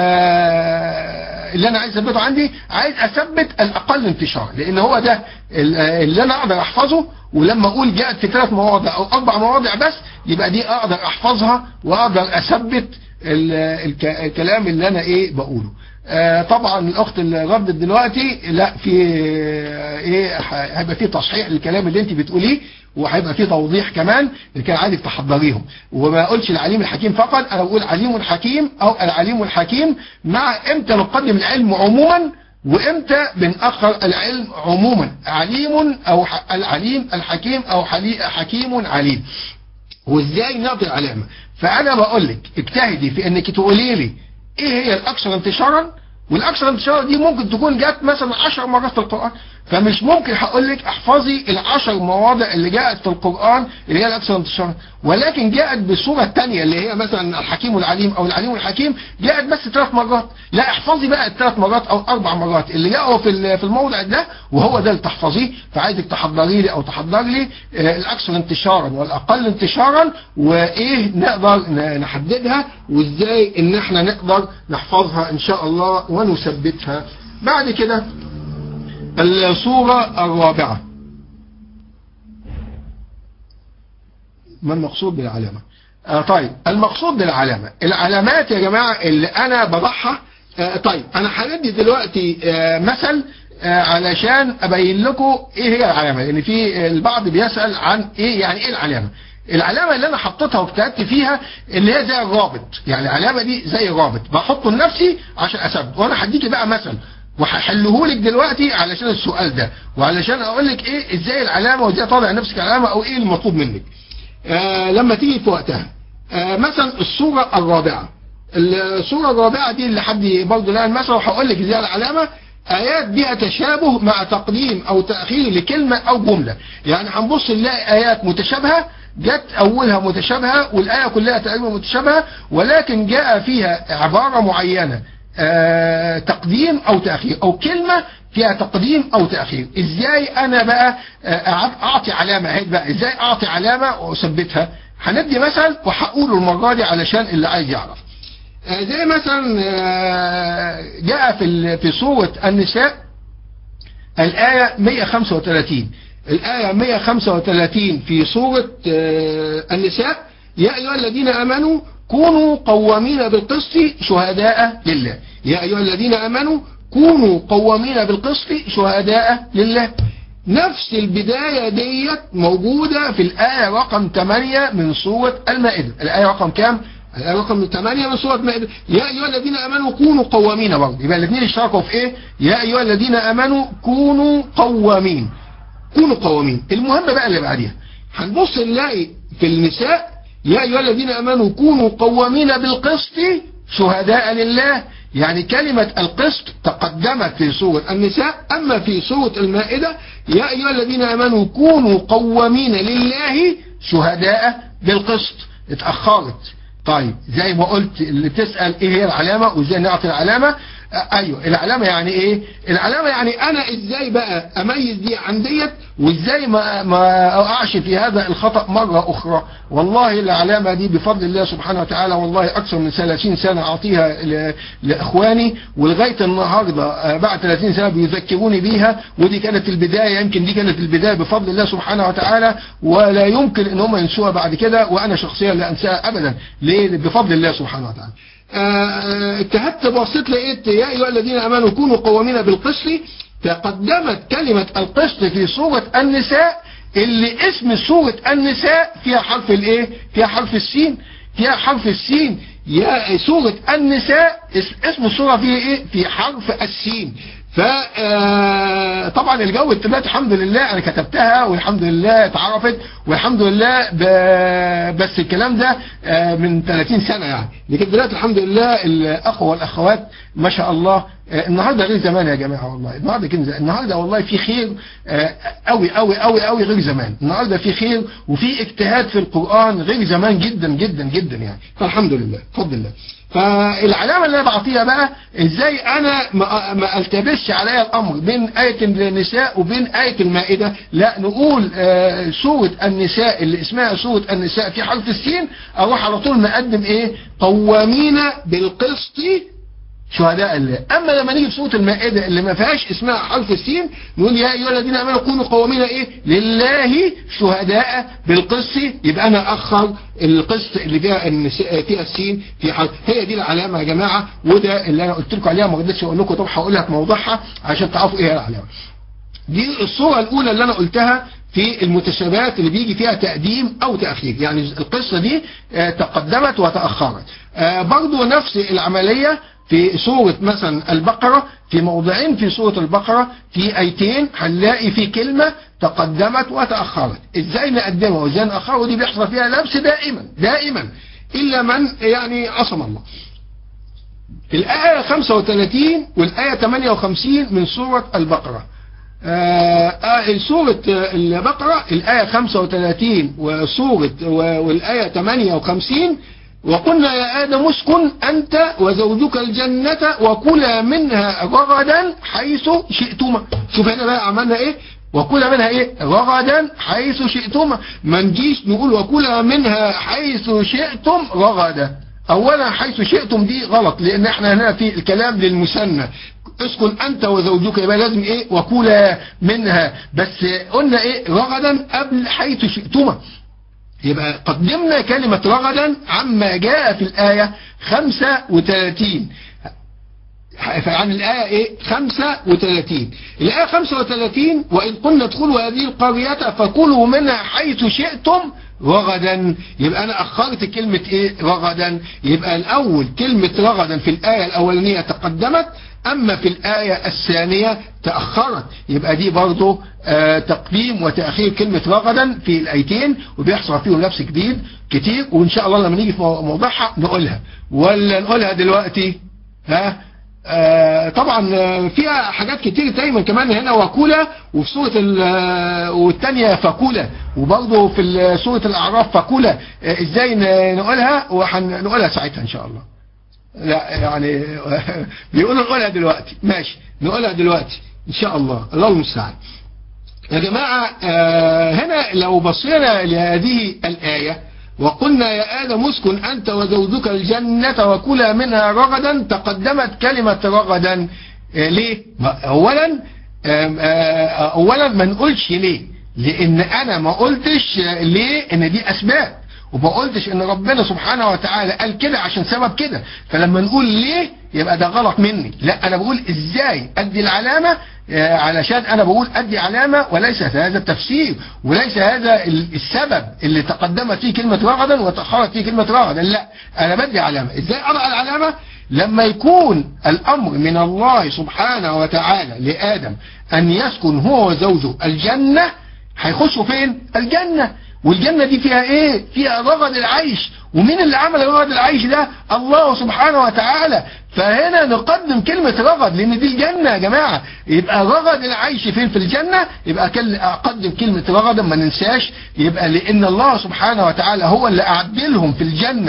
آه، اللي انا عايز اثبته عندي عايز اثبت الاقل انتشارا لان هو ده ال- آه، اللي انا اقدر احفظه ولما اقول جاءت في ثلاث مواضع او اربع مواضع بس يبقى دي اقدر احفظها واقدر اثبت ال- الك- الكلام اللي انا ايه بقوله آه، طبعا الاخت اللي ردت دلوقتي لا في آه، ايه ح- هيبقى في تصحيح للكلام اللي انت بتقوليه وهيبقى في توضيح كمان اللي كان عايزك تحضريهم وما اقولش العليم الحكيم فقط انا بقول عليم حكيم او العليم الحكيم مع امتى نقدم العلم عموما وامتى بنأخر العلم عموما عليم او ح- العليم الحكيم او حلي- حكيم عليم وازاي نعطي العلامة فانا بقول لك اجتهدي في انك تقولي لي ايه هي الاكثر انتشارا والاكثر انتشارا دي ممكن تكون جت مثلا 10 مرات في القرآن فمش ممكن هقول لك احفظي العشر مواضع اللي جاءت في القرآن اللي هي الاكثر انتشارا ولكن جاءت بالصورة الثانية اللي هي مثلا الحكيم العليم او العليم الحكيم جاءت بس ثلاث مرات لا احفظي بقى الثلاث مرات او اربع مرات اللي جاءوا في ال- في الموضع ده وهو ده اللي تحفظيه فعايزك تحضري لي او تحضر لي آه، الاكثر انتشارا والاقل انتشارا وايه نقدر ن- نحددها وازاي ان احنا نقدر نحفظها ان شاء الله ونثبتها بعد كده الصورة الرابعة ما المقصود بالعلامة آه طيب المقصود بالعلامة العلامات يا جماعة اللي انا بضعها آه طيب انا هندي دلوقتي آه مثل آه علشان ابين لكم ايه هي العلامة لان في البعض بيسأل عن ايه يعني ايه العلامة العلامة اللي انا حطيتها واجتهدت فيها اللي هي زي الرابط يعني العلامة دي زي الرابط بحطه لنفسي عشان اثبت وانا هديكي بقى مثل وهحله لك دلوقتي علشان السؤال ده وعلشان اقول لك ايه ازاي العلامة وازاي تضع لنفسك علامة او ايه المطلوب منك آه لما تيجي في وقتها آه مثلا الصورة الرابعة الصورة الرابعة دي اللي حد برضه لها المثل وهقول لك ازاي العلامة آيات بها تشابه مع تقديم أو تأخير لكلمة أو جملة يعني هنبص نلاقي آيات متشابهة جت أولها متشابهة والآية كلها تقريبا متشابهة ولكن جاء فيها عبارة معينة آه تقديم أو تأخير أو كلمة فيها تقديم أو تأخير إزاي أنا بقى آه أعطي علامة هيك بقى إزاي أعطي علامة وأثبتها هندي مثل وهقوله المرة دي علشان اللي عايز يعرف آه زي مثلا آه جاء في في سورة النساء الآية 135 الآية 135 في سورة النساء يا أيها الذين أمنوا كونوا قوامين بالقسط شهداء لله يا أيها الذين أمنوا كونوا قوامين بالقسط شهداء لله نفس البداية ديت موجودة في الآية رقم 8 من سورة المائدة الآية رقم كام؟ الآية رقم 8 من سورة المائدة يا أيها الذين أمنوا كونوا قوامين برضه يبقى الاثنين اشتركوا في إيه؟ يا أيها الذين أمنوا كونوا قوامين كونوا قوامين المهم بقى اللي بعديها هنبص نلاقي في النساء يا أيها الذين أمنوا كونوا قوامين بالقسط شهداء لله يعني كلمة القسط تقدمت في سورة النساء أما في سورة المائدة يا أيها الذين أمنوا كونوا قوامين لله شهداء بالقسط اتأخرت طيب زي ما قلت اللي تسأل ايه هي العلامة وازاي نعطي العلامة ايوه العلامه يعني ايه العلامه يعني انا ازاي بقى اميز دي عن ديت وازاي ما ما اقعش في هذا الخطا مره اخرى والله العلامه دي بفضل الله سبحانه وتعالى والله اكثر من 30 سنه اعطيها ل- لاخواني ولغايه النهارده آه، بعد 30 سنه بيذكروني بيها ودي كانت البدايه يمكن دي كانت البدايه بفضل الله سبحانه وتعالى ولا يمكن ان هم ينسوها بعد كده وانا شخصيا لا انساها ابدا ليه بفضل الله سبحانه وتعالى آه، اجتهدت بصيت لقيت يا ايها الذين امنوا كونوا قوامين بالقسط تقدمت كلمة القسط في سورة النساء اللي اسم سورة النساء فيها حرف الايه فيها حرف السين فيها حرف السين يا سورة النساء اس- اسم السورة فيه ايه في حرف السين فطبعا الجو دلوقتي الحمد لله انا كتبتها والحمد لله اتعرفت والحمد لله ب- بس الكلام ده آه، من 30 سنة يعني لكن دلوقتي الحمد لله الاخوة والاخوات ما شاء الله آه، النهارده غير زمان يا جماعه والله النهارده كنز النهارده والله في خير آه، قوي قوي قوي قوي غير زمان النهارده في خير وفي اجتهاد في القران غير زمان جدا جدا جدا يعني فالحمد لله بفضل الله فالعلامه اللي انا بعطيها بقى ازاي انا ما ما التبسش عليا الامر بين ايه النساء وبين ايه المائده لا نقول آه، سوره النساء اللي اسمها سوره النساء في حرف السين اروح على طول مقدم ايه قوامين بالقسط شهداء الله اما لما نيجي في سوره المائده اللي ما فيهاش اسمها حرف السين نقول يا ايها الذين امنوا كونوا قوامين ايه لله شهداء بالقسط يبقى انا اخر القسط اللي فيها النساء فيها السين في حرف هي دي العلامه يا جماعه وده اللي انا قلت لكم عليها ما رضيتش اقول لكم طب هقولها في موضوعها عشان تعرفوا ايه هي العلامه دي الصورة الأولى اللي أنا قلتها في المتشابهات اللي بيجي فيها تقديم أو تأخير يعني القصة دي آه، تقدمت وتأخرت آه، برضو نفس العملية في سورة مثلا البقرة في موضعين في سورة البقرة في ايتين هنلاقي في كلمة تقدمت وتأخرت ازاي نقدمها وازاي نأخرها ودي بيحصل فيها لبس دائما دائما إلا من يعني عصم الله الآية 35 والآية 58 من سورة البقرة آه، آه، سورة آه، البقرة الآية 35 وسورة و- والآية 58 وقلنا يا آدم اسكن أنت وزوجك الجنة وكلا منها رغدا حيث شئتما شوف هنا بقى عملنا ايه وكلا منها ايه رغدا حيث شئتما ما نجيش نقول وكلا منها حيث شئتم رغدا اولا حيث شئتم دي غلط لان احنا هنا في الكلام للمثنى اسكن انت وزوجك يبقى لازم ايه وكلا منها بس قلنا ايه رغدا قبل حيث شئتما يبقى قدمنا كلمة رغدا عما جاء في الآية 35 عن الآية إيه 35 الآية 35 وإن قلنا ادخلوا هذه القرية فكلوا منها حيث شئتم رغدا يبقى أنا أخرت كلمة إيه رغدا يبقى الأول كلمة رغدا في الآية الأولانية تقدمت أما في الآية الثانية تأخرت يبقى دي برضو آه تقديم وتأخير كلمة رغدا في الآيتين وبيحصل فيهم لبس جديد كتير وإن شاء الله لما نيجي في موضوعها نقولها ولا نقولها دلوقتي ها آه طبعا آه، فيها حاجات كتير دايما كمان هنا وكولة وفي سورة ال- آه، والتانية فكولة وبرضه في ال- سورة الأعراف فكولة آه، ازاي ن- نقولها وهنقولها ساعتها ان شاء الله لا يعني بيقولوا نقولها دلوقتي ماشي نقولها دلوقتي ان شاء الله الله المستعان يا جماعة آه، هنا لو بصينا لهذه الآية وقلنا يا آدم اسكن أنت وزوجك الجنة وكلا منها رغدا تقدمت كلمة رغدا آه، ليه؟ ما- أولا آم، آه، أولا ما نقولش ليه لأن أنا ما قلتش آه، ليه إن دي أسباب وما قلتش ان ربنا سبحانه وتعالى قال كده عشان سبب كده فلما نقول ليه يبقى ده غلط مني لا انا بقول ازاي ادي العلامة آه، علشان انا بقول ادي علامة وليس هذا التفسير وليس هذا ال- السبب اللي تقدمت فيه كلمة رغدا وتأخرت فيه كلمة رغدا لا انا بدي علامة ازاي اضع العلامة لما يكون الامر من الله سبحانه وتعالى لآدم ان يسكن هو وزوجه الجنة هيخشوا فين الجنة والجنة دي فيها ايه فيها رغد العيش ومين اللي عمل رغد العيش ده الله سبحانه وتعالى فهنا نقدم كلمة رغد لان دي الجنة يا جماعة يبقى رغد العيش فين في الجنة يبقى كل اقدم كلمة رغد ما ننساش يبقى لان الله سبحانه وتعالى هو اللي اعد لهم في الجنة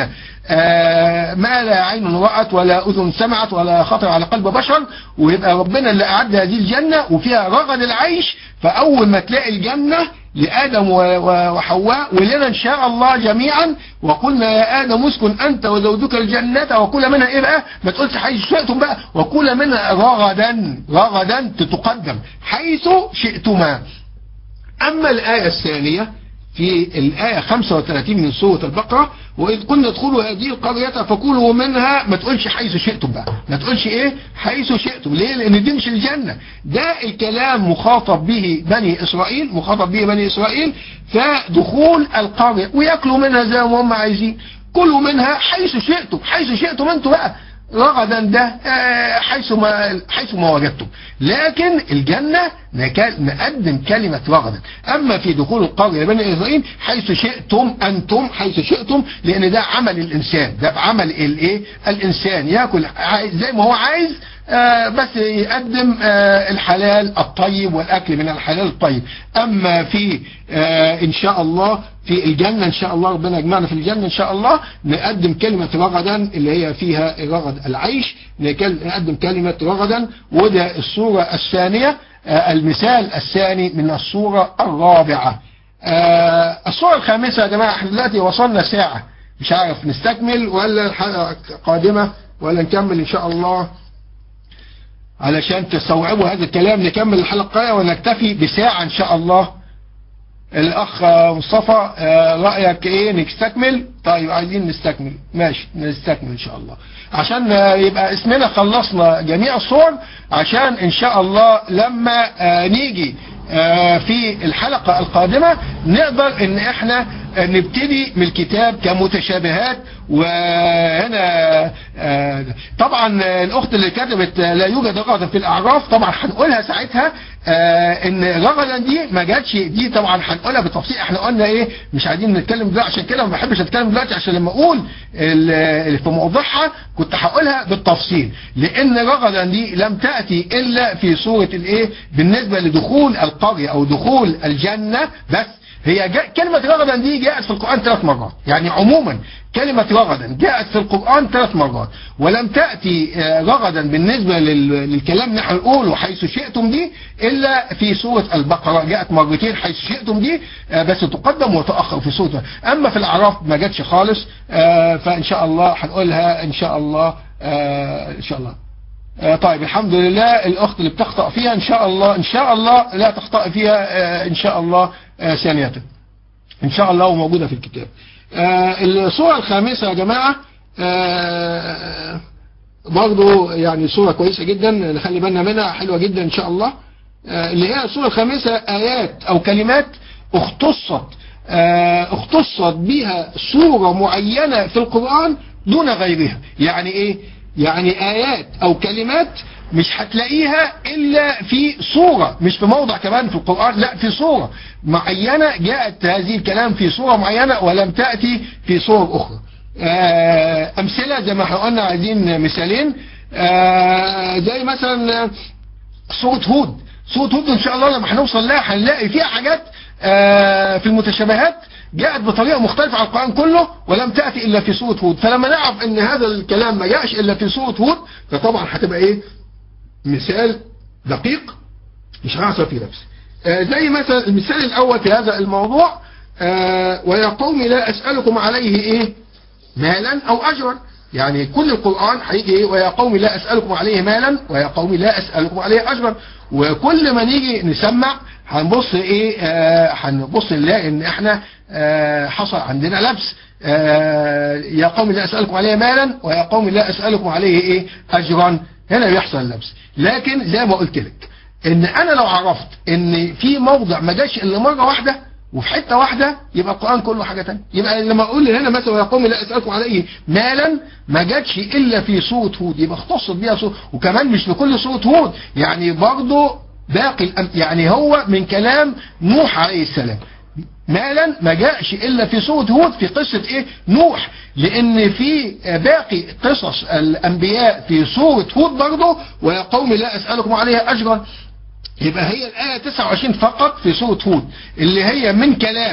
آه ما لا عين رأت ولا أذن سمعت ولا خطر على قلب بشر ويبقى ربنا اللي أعد هذه الجنة وفيها رغد العيش فأول ما تلاقي الجنة لآدم وحواء ولنا إن شاء الله جميعا وقلنا يا آدم اسكن أنت وزوجك الجنة وكل منها إيه بقى ما تقولش حيث شئتم بقى وكل منها رغدا رغدا تتقدم حيث شئتما أما الآية الثانية في الآية 35 من سورة البقرة وإذ قلنا ادخلوا هذه القرية فكلوا منها ما تقولش حيث شئتم بقى ما تقولش إيه حيث شئتم ليه لأن دي مش الجنة ده الكلام مخاطب به بني إسرائيل مخاطب به بني إسرائيل فدخول القرية ويأكلوا منها زي ما هم عايزين كلوا منها حيث شئتم حيث شئتم انتوا بقى رغدا ده حيث ما حيث ما وجدتم لكن الجنة نقدم كلمة رغدا أما في دخول القرية بني إسرائيل حيث شئتم أنتم حيث شئتم لأن ده عمل الإنسان ده بعمل الإيه الإنسان يأكل زي ما هو عايز آه بس يقدم آه الحلال الطيب والأكل من الحلال الطيب أما في آه إن شاء الله في الجنة إن شاء الله ربنا يجمعنا في الجنة إن شاء الله نقدم كلمة رغدا اللي هي فيها رغد العيش نقدم كلمة رغدا وده الصورة الثانية المثال الثاني من الصورة الرابعة الصورة الخامسة يا جماعة احنا دلوقتي وصلنا ساعة مش عارف نستكمل ولا الحلقة قادمة ولا نكمل إن شاء الله علشان تستوعبوا هذا الكلام نكمل الحلقة ونكتفي بساعة ان شاء الله الاخ مصطفى رأيك ايه نستكمل طيب عايزين نستكمل ماشي نستكمل ان شاء الله عشان يبقى اسمنا خلصنا جميع الصور عشان ان شاء الله لما نيجي في الحلقة القادمة نقدر ان احنا نبتدي من الكتاب كمتشابهات وهنا طبعا الاخت اللي كتبت لا يوجد رغدا في الاعراف طبعا هنقولها ساعتها ان رغدا دي ما جاتش دي طبعا هنقولها بالتفصيل احنا قلنا ايه مش عايزين نتكلم دلوقتي عشان كده ما بحبش اتكلم دلوقتي عشان لما اقول في موضوعها كنت هقولها بالتفصيل لان رغدا دي لم تاتي الا في سوره الايه بالنسبه لدخول القريه او دخول الجنه بس هي جاء كلمة رغدا دي جاءت في القرآن ثلاث مرات يعني عموما كلمة رغدا جاءت في القرآن ثلاث مرات ولم تأتي رغدا بالنسبة للكلام نحن نقوله حيث شئتم دي إلا في سورة البقرة جاءت مرتين حيث شئتم دي بس تقدم وتأخر في سورة أما في الأعراف ما جاتش خالص فإن شاء الله هنقولها إن شاء الله إن شاء الله طيب الحمد لله الأخت اللي بتخطأ فيها إن شاء الله إن شاء الله لا تخطأ فيها إن شاء الله ثانية إن شاء الله وموجودة في الكتاب الصورة الخامسة يا جماعة برضو يعني صورة كويسة جدا نخلي بالنا منها حلوة جدا إن شاء الله اللي هي الصورة الخامسة آيات أو كلمات اختصت اختصت بها صورة معينة في القرآن دون غيرها يعني ايه يعني آيات أو كلمات مش هتلاقيها إلا في صورة مش في موضع كمان في القرآن لا في صورة معينة جاءت هذه الكلام في صورة معينة ولم تأتي في صور أخرى أمثلة زي ما احنا قلنا عايزين مثالين زي مثلا صورة هود صورة هود إن شاء الله لما هنوصل لها هنلاقي فيها حاجات في المتشابهات جاءت بطريقة مختلفة عن القرآن كله ولم تأتي إلا في سورة هود فلما نعرف ان هذا الكلام ما جاءش إلا في سورة هود فطبعا هتبقى ايه مثال دقيق مش هعصر في نفسي آه زي مثلا المثال الأول في هذا الموضوع آه ويا قوم لا أسألكم عليه ايه مالا أو أجرا يعني كل القرآن هيجي ايه ويا قوم لا أسألكم عليه مالا ويا قوم لا أسألكم عليه أجرا وكل ما نيجي نسمع هنبص ايه آه هنبص نلاقي ان احنا آه حصل عندنا لبس آه يا قوم لا اسالكم عليه مالا ويا قوم لا اسالكم عليه ايه اجرا هنا بيحصل لبس لكن زي ما قلت لك ان انا لو عرفت ان في موضع ما جاش الا مره واحده وفي حته واحده يبقى القران كله حاجه ثانيه يبقى لما اقول هنا مثلا يا قوم لا اسالكم عليه مالا ما جاتش الا في سوره هود يبقى اختصت بيها سوره وكمان مش لكل سوره هود يعني برضه باقي يعني هو من كلام نوح عليه السلام مالا ما جاءش الا في سورة هود في قصة ايه نوح لان في باقي قصص الانبياء في سورة هود برضه ويا قوم لا اسألكم عليها اجرا يبقى هي الآية 29 فقط في سورة هود اللي هي من كلام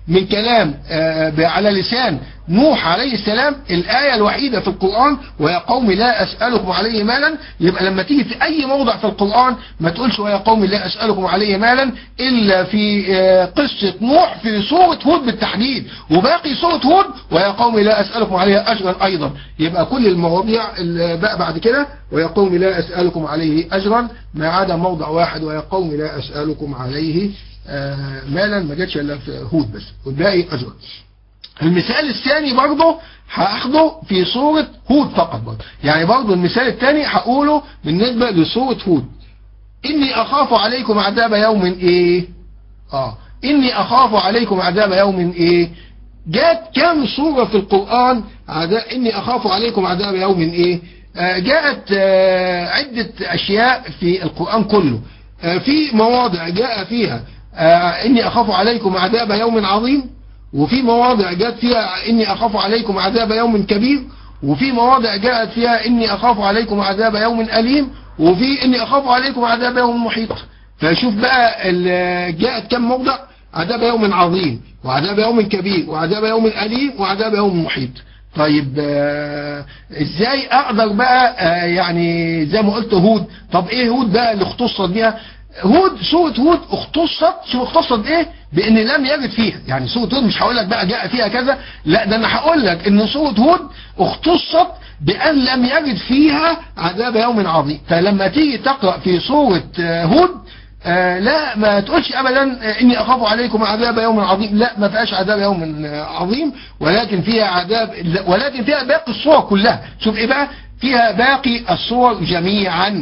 من كلام على لسان نوح عليه السلام الآية الوحيدة في القرآن ويا قوم لا أسألكم عليه مالا يبقى لما تيجي في أي موضع في القرآن ما تقولش ويا قوم لا أسألكم عليه مالا إلا في قصة نوح في سورة هود بالتحديد وباقي سورة هود ويا قوم لا أسألكم عليه أجرا أيضا يبقى كل المواضيع بقى بعد كده ويا قوم لا أسألكم عليه أجرا ما عدا موضع واحد ويا قوم لا أسألكم عليه مالا ما جاتش إلا في هود بس والباقي أجرا المثال الثاني برضه هاخده في صورة هود فقط برضه يعني برضه المثال الثاني هقوله بالنسبة لصورة هود إني أخاف عليكم عذاب يوم إيه آه إني أخاف عليكم عذاب يوم إيه جاءت كم صورة في القرآن عذاب إني أخاف عليكم عذاب يوم إيه آه جاءت آه عدة أشياء في القرآن كله آه في مواضع جاء فيها إني أخاف عليكم عذاب يوم عظيم وفي مواضع جاءت فيها إني أخاف عليكم عذاب يوم كبير وفي مواضع جاءت فيها إني أخاف عليكم عذاب يوم أليم وفي إني أخاف عليكم عذاب يوم محيط فشوف بقى جاءت كم موضع عذاب يوم عظيم وعذاب يوم كبير وعذاب يوم أليم وعذاب يوم محيط طيب آه ازاي اقدر بقى آه يعني زي ما قلت هود طب ايه هود بقى اللي اختصت بيها هود سورة هود اختصت شو اختصت ايه بان لم يرد فيها يعني سورة هود مش هقول لك بقى جاء فيها كذا لا ده انا هقول لك ان سورة هود اختصت بان لم يرد فيها عذاب يوم عظيم فلما تيجي تقرأ في سورة هود آه لا ما تقولش ابدا اني اخاف عليكم عذاب يوم عظيم لا ما فيهاش عذاب يوم عظيم ولكن فيها عذاب ولكن فيها باقي الصور كلها شوف ايه بقى فيها باقي الصور جميعا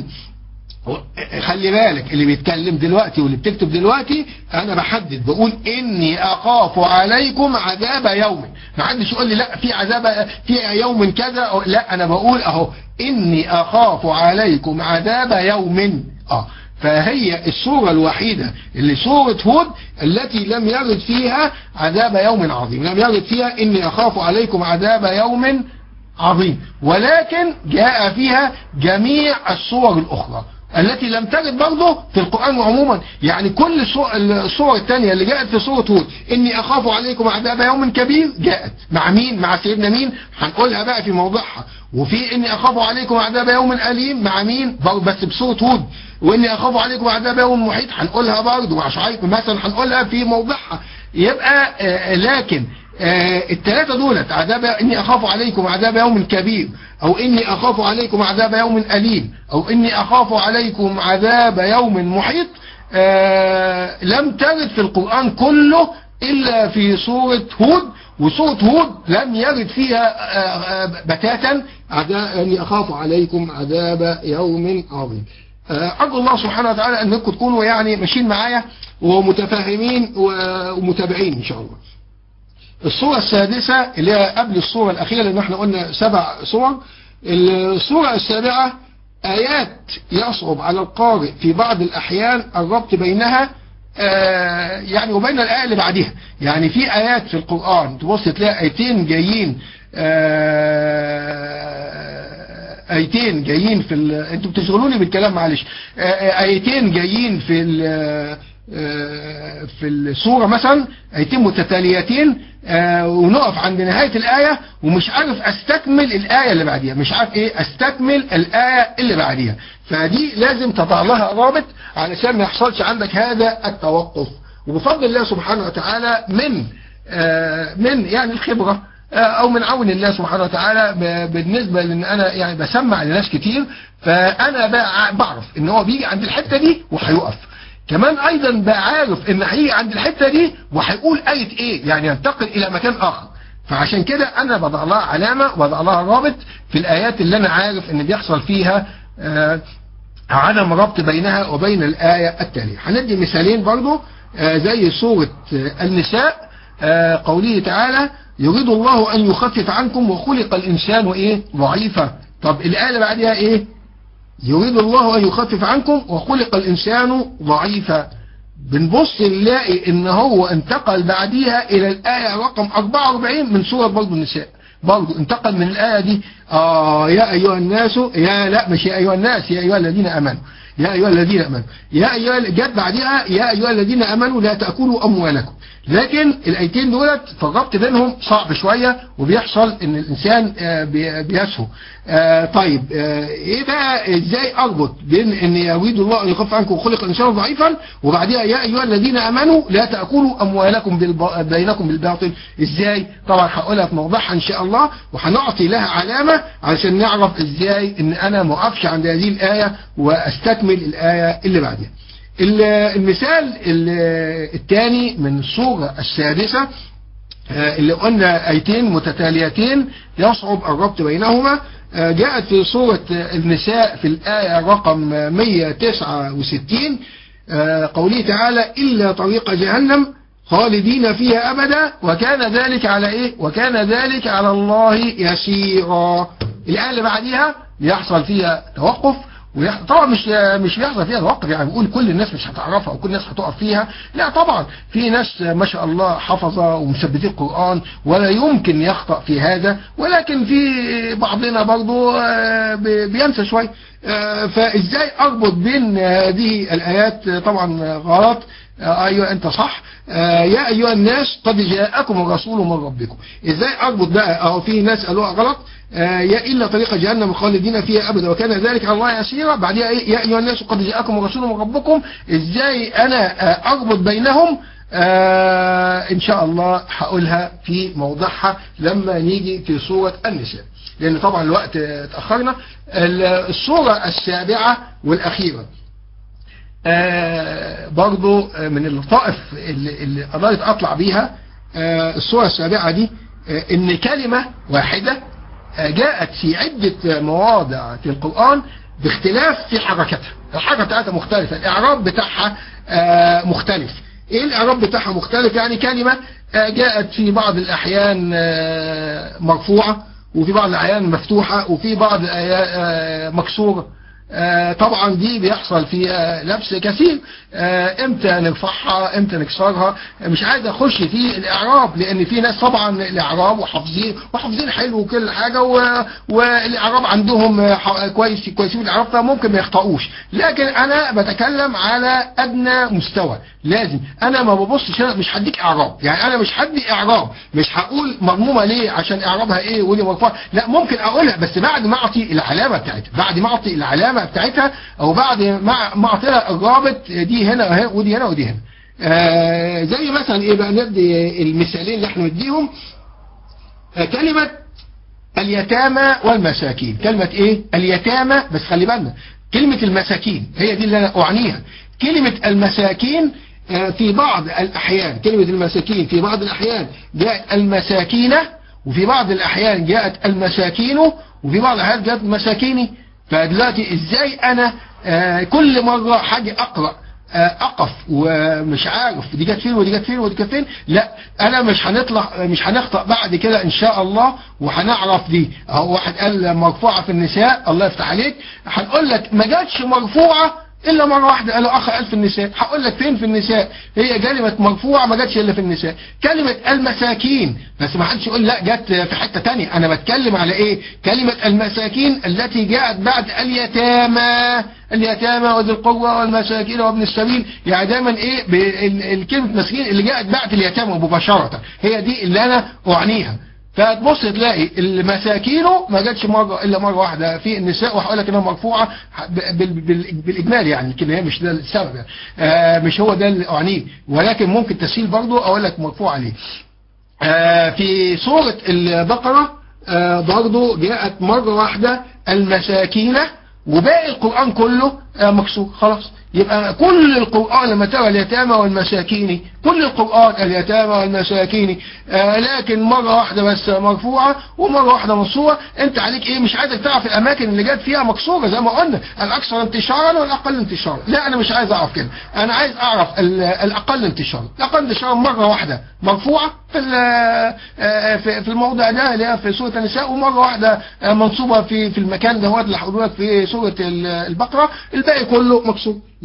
خلي بالك اللي بيتكلم دلوقتي واللي بتكتب دلوقتي انا بحدد بقول اني اخاف عليكم عذاب يوم ما حدش يقول لي لا في عذاب في يوم كذا لا انا بقول اهو اني اخاف عليكم عذاب يوم اه فهي الصورة الوحيدة اللي صورة هود التي لم يرد فيها عذاب يوم عظيم لم يرد فيها اني اخاف عليكم عذاب يوم عظيم ولكن جاء فيها جميع الصور الاخرى التي لم ترد برضه في القرآن عموما يعني كل الصور الثانية اللي جاءت في سورة هود إني أخاف عليكم عذاب يوم كبير جاءت مع مين مع سيدنا مين هنقولها بقى في موضعها وفي إني أخاف عليكم عذاب يوم أليم مع مين بس بسورة هود وإني أخاف عليكم عذاب يوم محيط هنقولها برضه مع شعيب مثلا هنقولها في موضعها يبقى آه لكن آه الثلاثة دولت عذاب إني أخاف عليكم عذاب يوم كبير أو إني أخاف عليكم عذاب يوم أليم أو إني أخاف عليكم عذاب يوم محيط آه لم ترد في القرآن كله إلا في سورة هود وسورة هود لم يرد فيها آه بتاتا إني أخاف عليكم عذاب يوم عظيم أرجو الله سبحانه وتعالى أنكم تكونوا يعني ماشيين معايا ومتفاهمين ومتابعين إن شاء الله الصورة السادسة اللي هي قبل الصورة الأخيرة لأن احنا قلنا سبع صور الصورة السابعة آيات يصعب على القارئ في بعض الأحيان الربط بينها آه يعني وبين الآية اللي بعدها يعني في آيات في القرآن تبص تلاقي آيتين جايين آه آيتين جايين في ال... انتوا بتشغلوني بالكلام معلش آه آيتين جايين في ال... في الصورة مثلا ايتين متتاليتين ونقف عند نهاية الآية ومش عارف استكمل الآية اللي بعديها مش عارف ايه استكمل الآية اللي بعديها فدي لازم تضع لها رابط علشان ما يحصلش عندك هذا التوقف وبفضل الله سبحانه وتعالى من من يعني الخبرة او من عون الله سبحانه وتعالى بالنسبة لان انا يعني بسمع لناس كتير فانا بعرف ان هو بيجي عند الحتة دي وهيقف كمان ايضا بقى عارف ان هيجي عند الحتة دي وهيقول اية ايه يعني ينتقل الى مكان اخر فعشان كده انا بضع لها علامة وبضع لها رابط في الايات اللي انا عارف ان بيحصل فيها آه عدم ربط بينها وبين الآية التالية هندي مثالين برضو آه زي سورة آه النساء قوله تعالى يريد الله ان يخفف عنكم وخلق الانسان ايه ضعيفا طب الايه اللي بعدها ايه يريد الله أن يخفف عنكم وخلق الإنسان ضعيفا بنبص نلاقي ان هو انتقل بعديها الى الآية رقم 44 من سورة برضو النساء برضو انتقل من الآية دي آه يا أيها الناس يا لا مش يا أيها الناس يا أيها الذين أمنوا يا أيها الذين أمنوا يا أيها جت بعدها يا أيها الذين أمنوا لا تأكلوا أموالكم لكن الايتين دولت فالربط بينهم صعب شوية وبيحصل ان الانسان آه، بي- بيسهو آه، طيب آه، ايه بقى ازاي اربط بين ان يريد الله ان يخف عنكم خلق الانسان ضعيفا وبعدها يا ايها الذين امنوا لا تاكلوا اموالكم بالب... بينكم بالباطل ازاي طبعا هقولها في موضوعها ان شاء الله وهنعطي لها علامة علشان نعرف ازاي ان انا ما اقفش عند هذه الايه واستكمل الايه اللي بعدها ال- المثال ال- الثاني من الصورة السادسة آه، اللي قلنا ايتين متتاليتين يصعب الربط بينهما آه، جاءت في سورة النساء في الآية رقم 169 آه، قوله تعالى إلا طريق جهنم خالدين فيها أبدا وكان ذلك على إيه وكان ذلك على الله يسيرا الآية اللي بعديها يحصل فيها توقف ويح- طبعا مش مش بيحصل فيها توقف يعني بنقول كل الناس مش هتعرفها وكل الناس هتقف فيها لا طبعا في ناس ما شاء الله حفظة ومثبتين القرآن ولا يمكن يخطأ في هذا ولكن في بعضنا برضو آه، بي- بينسى شوي آه، فازاي اربط بين هذه الايات آه، طبعا غلط آه، ايوه انت صح آه، يا ايها الناس قد جاءكم الرسول من ربكم ازاي اربط بقى اهو في ناس قالوها غلط آه، يا الا طريق جهنم خالدين فيها ابدا وكان ذلك على الله يسيرا بعدها ايه يا ايها الناس قد جاءكم الرسول من ربكم ازاي انا آه، اربط بينهم آه ان شاء الله هقولها في موضعها لما نيجي في سورة النساء لان طبعا الوقت آه، اتأخرنا ال- السورة السابعة والاخيرة آه برضو آه، من اللطائف اللي, اللي قدرت اطلع بيها آه السورة السابعة دي آه ان كلمة واحدة آه جاءت في عدة مواضع في القرآن باختلاف في حركتها الحركة بتاعتها مختلفة الاعراب بتاعها آه مختلف ايه الاعراب بتاعها مختلف يعني كلمة آه جاءت في بعض الاحيان آه مرفوعة وفي بعض الاحيان مفتوحة وفي بعض الآيات آه مكسورة آه، طبعا دي بيحصل فيها لبس كثير آه، امتى نرفعها امتى نكسرها مش عايز اخش في الاعراب لان في ناس طبعا الاعراب وحافظين وحافظين حلو وكل حاجه و- والاعراب عندهم آه، ح- كويس كويسين في الاعراب فممكن ما يخطئوش لكن انا بتكلم على ادنى مستوى لازم انا ما ببصش أنا مش هديك اعراب يعني انا مش هدي اعراب مش هقول مضمومه ليه عشان اعرابها ايه ودي مرفوعه لا ممكن اقولها بس بعد ما اعطي العلامه بتاعتها بعد ما اعطي العلامه بتاعتها او بعد ما ما اعطي لها الرابط دي هنا اهي ودي هنا ودي هنا آه زي مثلا ايه بقى ندي المثالين اللي احنا نديهم آه كلمه اليتامى والمساكين كلمة ايه اليتامى بس خلي بالنا كلمة المساكين هي دي اللي انا اعنيها كلمة المساكين آه، في بعض الاحيان كلمة المساكين في بعض الاحيان جاءت المساكينة وفي بعض الاحيان جاءت المساكين وفي بعض الاحيان جاءت المساكيني فدلوقتي ازاي انا آه، كل مرة حاجة اقرأ آه، اقف ومش عارف دي جت فين ودي جت فين ودي جت فين لا انا مش هنطلع مش هنخطأ بعد كده ان شاء الله وهنعرف دي اهو واحد قال مرفوعة في النساء الله يفتح عليك هنقول لك ما جاتش مرفوعة الا مرة واحدة قالوا اخ قال في النساء هقول لك فين في النساء هي كلمة مرفوعة ما جاتش الا في النساء كلمة المساكين بس ما حدش يقول لا جت في حتة تانية انا بتكلم على ايه كلمة المساكين التي جاءت بعد اليتامى اليتامى وذي القوة والمساكين وابن السبيل يعني دايما ايه بال- الكلمة مسكين اللي جاءت بعد اليتامى مباشرة هي دي اللي انا اعنيها فتبص تلاقي المساكين ما جاتش مرة الا مرة واحدة في النساء وهقول لك انها مرفوعة ب- بال- بال- بالاجمال يعني لكن هي مش ده السبب يعني. آه مش هو ده اللي اعنيه ولكن ممكن تسهيل برضه اقول لك مرفوعة ليه آه في سورة البقرة آه برضو جاءت مرة واحدة المساكين وباقي القرآن كله آه مكسور خلاص يبقى كل القرآن لما ترى اليتامى والمساكين كل القرآن اليتامى والمساكين آه لكن مرة واحدة بس مرفوعة ومرة واحدة منصورة انت عليك ايه مش عايزك تعرف الاماكن اللي جت فيها مكسورة زي ما قلنا الاكثر انتشارا والاقل انتشارا لا انا مش عايز اعرف كده انا عايز اعرف ال- الاقل انتشارا الاقل انتشارا مرة واحدة مرفوعة في ال- آه، في في الموضع ده اللي هي في سورة النساء ومرة واحدة آه، منصوبة في في المكان ده اللي هقوله لك في سورة ال- البقرة الباقي كله مكسور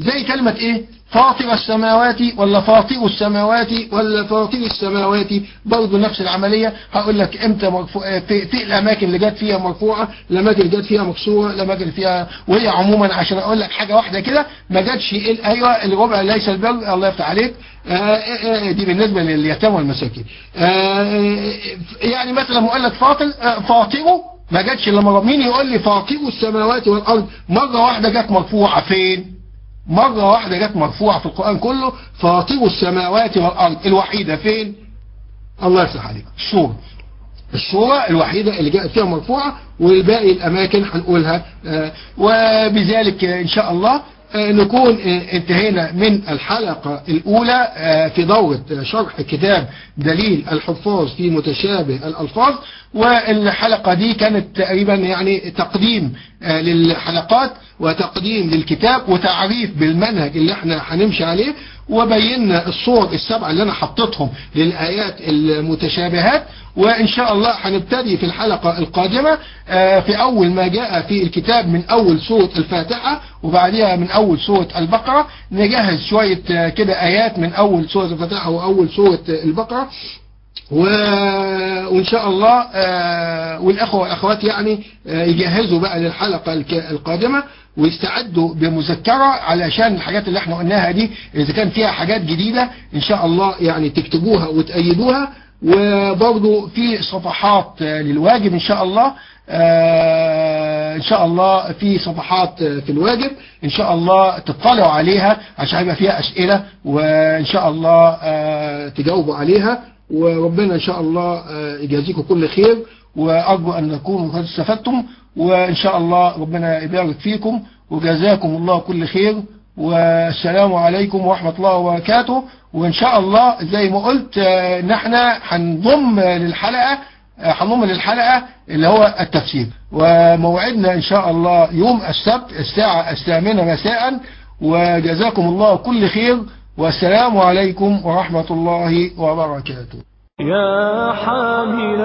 زي كلمة ايه فاطر السماوات ولا فاطر السماوات ولا فاطر السماوات برضه نفس العملية هقول لك امتى مرفوع في, في الاماكن اللي جت فيها مرفوعة الاماكن اللي جت فيها مكسورة الاماكن فيها وهي عموما عشان اقول لك حاجة واحدة كده ما جاتش ال- ايوه الربع ليس البر الله يفتح عليك آه، آه، آه، دي بالنسبة لليتامى والمساكين آه، يعني مثلا لما اقول لك فاطر آه، فاطره ما جاتش الا مرة مين يقول لي فاطر السماوات والارض مرة واحدة جت مرفوعة فين مرة واحدة جت مرفوعة في القرآن كله فاطر السماوات والأرض الوحيدة فين الله يفتح عليك الشورى الشورى الوحيدة اللي جاءت فيها مرفوعة والباقي الأماكن هنقولها آه، وبذلك آه، إن شاء الله آه، نكون آه، انتهينا من الحلقة الأولى آه، في دورة آه، شرح كتاب دليل الحفاظ في متشابه الألفاظ والحلقة دي كانت تقريبا يعني تقديم آه، للحلقات وتقديم للكتاب وتعريف بالمنهج اللي احنا هنمشي عليه وبينا الصور السبعة اللي انا حطيتهم للآيات المتشابهات وان شاء الله هنبتدي في الحلقة القادمة آه، في اول ما جاء في الكتاب من اول سورة الفاتحة وبعدها من اول سورة البقرة نجهز شوية آه، كده ايات من اول سورة الفاتحة واول سورة آه، البقرة و... وإن شاء الله آه، والأخوة والأخوات يعني آه، يجهزوا بقى للحلقة الك- القادمة ويستعدوا بمذكرة علشان الحاجات اللي احنا قلناها دي إذا كان فيها حاجات جديدة إن شاء الله يعني تكتبوها وتأيدوها وبرضو في صفحات آه، للواجب إن شاء الله آه، إن شاء الله في صفحات آه، في الواجب إن شاء الله تطلعوا عليها عشان هيبقى فيها أسئلة وإن شاء الله آه، تجاوبوا عليها وربنا إن شاء الله آه، يجازيكم كل خير وأرجو أن تكونوا قد استفدتم وإن شاء الله ربنا يبارك فيكم وجزاكم الله كل خير والسلام عليكم ورحمة الله وبركاته وإن شاء الله زي ما قلت آه، إن احنا هنضم للحلقة آه، هنضم للحلقة اللي هو التفسير وموعدنا إن شاء الله يوم السبت الساعة الثامنة مساء وجزاكم الله كل خير والسلام عليكم ورحمة الله وبركاته يا حامل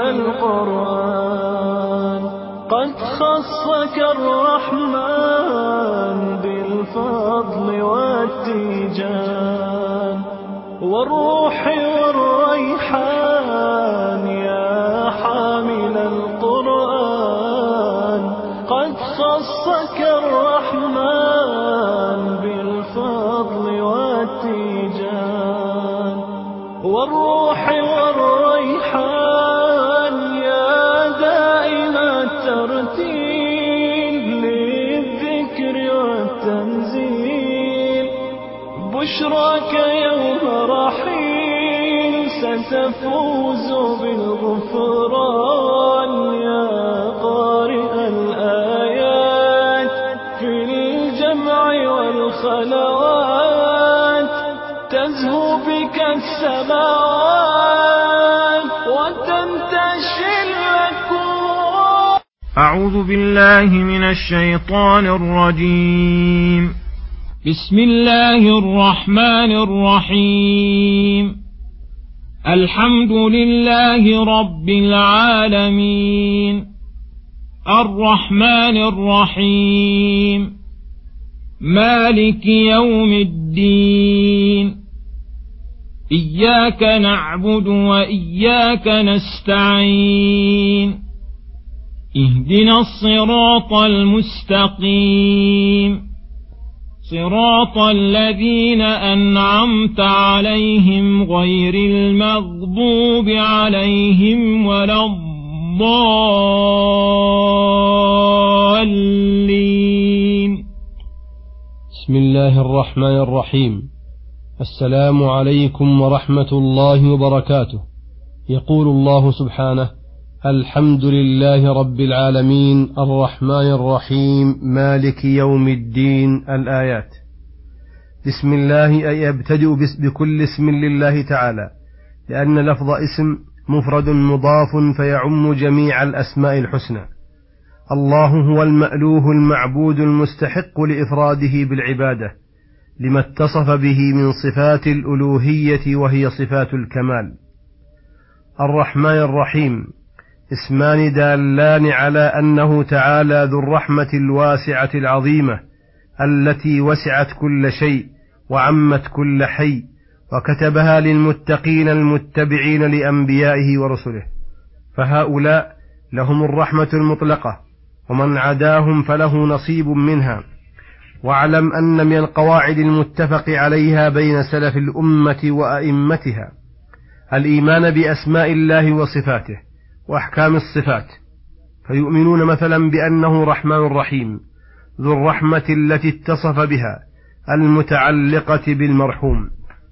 القرآن قد خصك الرحمن بالفضل والتيجان والروح والريحان يا حامل القرآن قد خصك الرحمن بالفضل والتيجان والروح والريحان يا دائم الترتيل للذكر والتنزيل بشراك يوم رحيل ستفوز بالغفران يا قارئ الآيات في الجمع والخلوات تزهو بك السماوات وتنتشي الأكوان أعوذ بالله من الشيطان الرجيم بسم الله الرحمن الرحيم الحمد لله رب العالمين الرحمن الرحيم مالك يوم الدين إياك نعبد وإياك نستعين اهدنا الصراط المستقيم صراط الذين أنعمت عليهم غير المغضوب عليهم ولا الضالين بسم الله الرحمن الرحيم السلام عليكم ورحمة الله وبركاته يقول الله سبحانه الحمد لله رب العالمين الرحمن الرحيم مالك يوم الدين الآيات بسم الله أي أبتدئ بس- بكل اسم لله تعالى لأن لفظ اسم مفرد مضاف فيعم جميع الأسماء الحسنى الله هو المألوه المعبود المستحق لإفراده بالعبادة لما اتصف به من صفات الألوهية وهي صفات الكمال الرحمن الرحيم اسمان دالان على أنه تعالى ذو الرحمة الواسعة العظيمة التي وسعت كل شيء وعمت كل حي وكتبها للمتقين المتبعين لانبيائه ورسله فهؤلاء لهم الرحمه المطلقه ومن عداهم فله نصيب منها واعلم ان من القواعد المتفق عليها بين سلف الامه وائمتها الايمان باسماء الله وصفاته واحكام الصفات فيؤمنون مثلا بانه رحمن رحيم ذو الرحمه التي اتصف بها المتعلقه بالمرحوم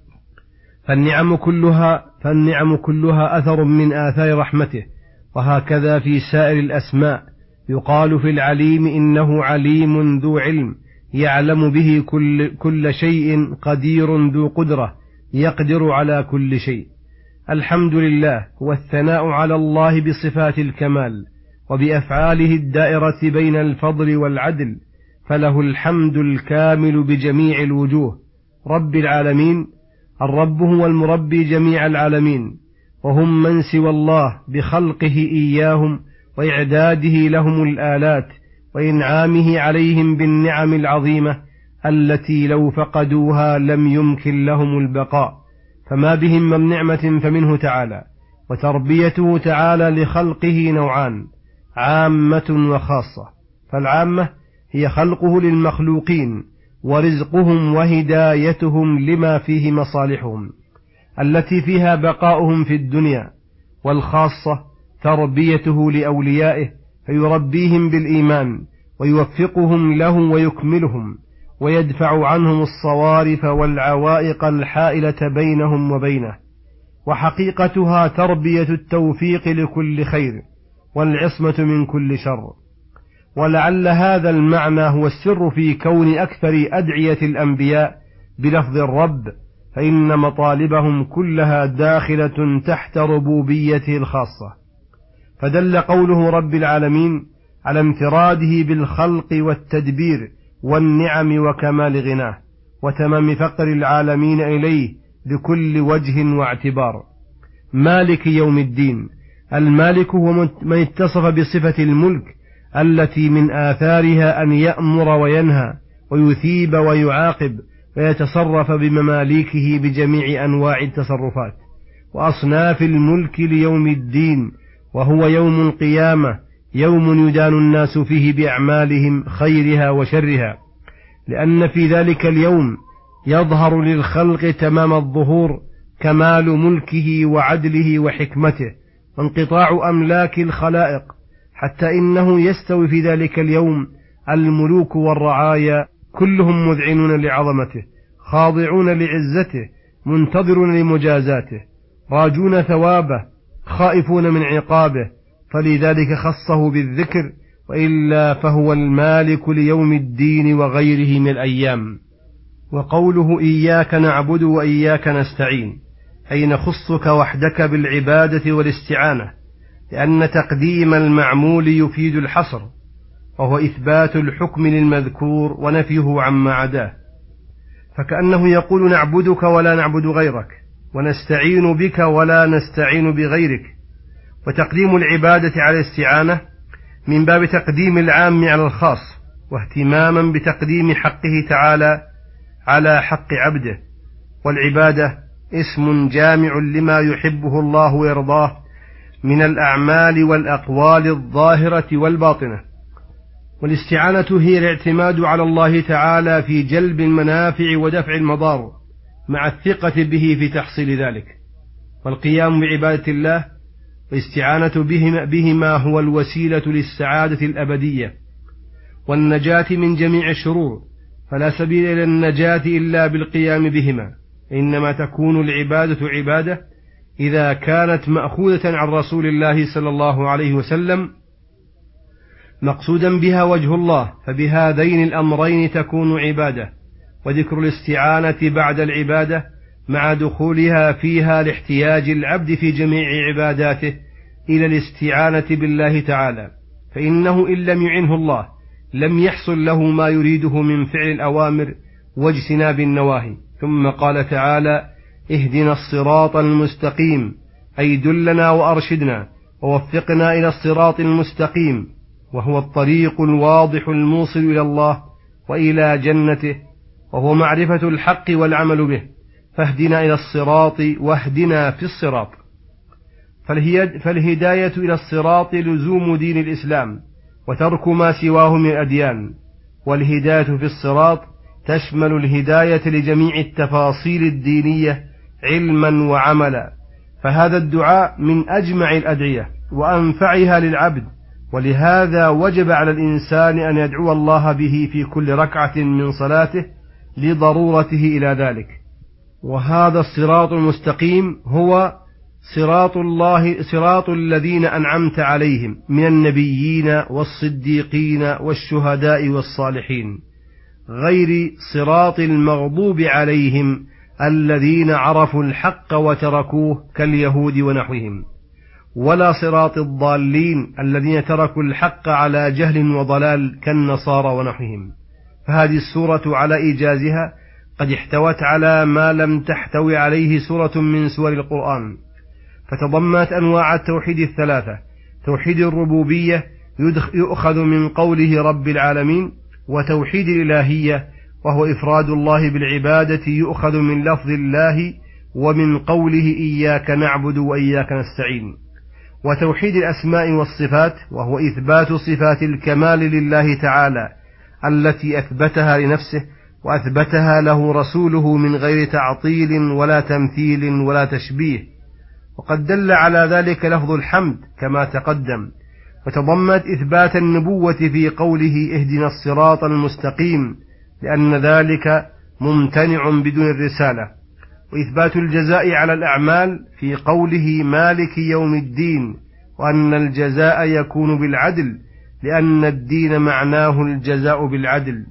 فالنعم كلها فالنعم كلها اثر من اثار رحمته وهكذا في سائر الاسماء يقال في العليم انه عليم ذو علم يعلم به كل, كل شيء قدير ذو قدره يقدر على كل شيء الحمد لله والثناء على الله بصفات الكمال وبافعاله الدائره بين الفضل والعدل فله الحمد الكامل بجميع الوجوه رب العالمين الرب هو المربي جميع العالمين وهم من سوى الله بخلقه اياهم واعداده لهم الالات وانعامه عليهم بالنعم العظيمه التي لو فقدوها لم يمكن لهم البقاء فما بهم من نعمه فمنه تعالى وتربيته تعالى لخلقه نوعان عامه وخاصه فالعامه هي خلقه للمخلوقين ورزقهم وهدايتهم لما فيه مصالحهم التي فيها بقاؤهم في الدنيا والخاصه تربيته لاوليائه فيربيهم بالايمان ويوفقهم له ويكملهم ويدفع عنهم الصوارف والعوائق الحائله بينهم وبينه وحقيقتها تربيه التوفيق لكل خير والعصمه من كل شر ولعل هذا المعنى هو السر في كون اكثر ادعيه الانبياء بلفظ الرب فان مطالبهم كلها داخله تحت ربوبيته الخاصه فدل قوله رب العالمين على انفراده بالخلق والتدبير والنعم وكمال غناه وتمام فقر العالمين اليه بكل وجه واعتبار مالك يوم الدين المالك هو من اتصف بصفه الملك التي من آثارها أن يأمر وينهى ويثيب ويعاقب ويتصرف بمماليكه بجميع أنواع التصرفات وأصناف الملك ليوم الدين وهو يوم القيامة يوم يدان الناس فيه بأعمالهم خيرها وشرها لأن في ذلك اليوم يظهر للخلق تمام الظهور كمال ملكه وعدله وحكمته وانقطاع أملاك الخلائق حتى إنه يستوي في ذلك اليوم الملوك والرعايا كلهم مذعنون لعظمته خاضعون لعزته منتظرون لمجازاته راجون ثوابه خائفون من عقابه فلذلك خصه بالذكر والا فهو المالك ليوم الدين وغيره من الايام وقوله اياك نعبد واياك نستعين اي نخصك وحدك بالعباده والاستعانه لأن تقديم المعمول يفيد الحصر وهو إثبات الحكم للمذكور ونفيه عما عداه فكأنه يقول نعبدك ولا نعبد غيرك ونستعين بك ولا نستعين بغيرك وتقديم العبادة على الاستعانة من باب تقديم العام على الخاص واهتماما بتقديم حقه تعالى على حق عبده والعبادة اسم جامع لما يحبه الله ويرضاه من الأعمال والأقوال الظاهرة والباطنة والاستعانة هي الاعتماد على الله تعالى في جلب المنافع ودفع المضار مع الثقة به في تحصيل ذلك والقيام بعبادة الله والاستعانة بهما, بهما هو الوسيلة للسعادة الأبدية والنجاة من جميع الشرور فلا سبيل إلى النجاة إلا بالقيام بهما إنما تكون العبادة عبادة إذا كانت مأخوذة عن رسول الله صلى الله عليه وسلم مقصودا بها وجه الله فبهذين الأمرين تكون عبادة وذكر الاستعانة بعد العبادة مع دخولها فيها لاحتياج العبد في جميع عباداته إلى الاستعانة بالله تعالى فإنه إن لم يعنه الله لم يحصل له ما يريده من فعل الأوامر واجتناب النواهي ثم قال تعالى اهدنا الصراط المستقيم أي دلنا وأرشدنا ووفقنا إلى الصراط المستقيم وهو الطريق الواضح الموصل إلى الله وإلى جنته وهو معرفة الحق والعمل به فاهدنا إلى الصراط واهدنا في الصراط فالهداية إلى الصراط لزوم دين الإسلام وترك ما سواه من الأديان والهداية في الصراط تشمل الهداية لجميع التفاصيل الدينية علما وعملا فهذا الدعاء من أجمع الأدعية وأنفعها للعبد ولهذا وجب على الإنسان أن يدعو الله به في كل ركعة من صلاته لضرورته إلى ذلك وهذا الصراط المستقيم هو صراط الله صراط الذين أنعمت عليهم من النبيين والصديقين والشهداء والصالحين غير صراط المغضوب عليهم الذين عرفوا الحق وتركوه كاليهود ونحوهم ولا صراط الضالين الذين تركوا الحق على جهل وضلال كالنصارى ونحوهم فهذه السورة على إيجازها قد احتوت على ما لم تحتوي عليه سورة من سور القرآن فتضمنت أنواع التوحيد الثلاثة توحيد الربوبية يؤخذ من قوله رب العالمين وتوحيد الإلهية وهو إفراد الله بالعبادة يؤخذ من لفظ الله ومن قوله إياك نعبد وإياك نستعين وتوحيد الأسماء والصفات وهو إثبات صفات الكمال لله تعالى التي أثبتها لنفسه وأثبتها له رسوله من غير تعطيل ولا تمثيل ولا تشبيه وقد دل على ذلك لفظ الحمد كما تقدم وتضمنت إثبات النبوة في قوله اهدنا الصراط المستقيم لأن ذلك ممتنع بدون الرسالة وإثبات الجزاء على الأعمال في قوله مالك يوم الدين وأن الجزاء يكون بالعدل لأن الدين معناه الجزاء بالعدل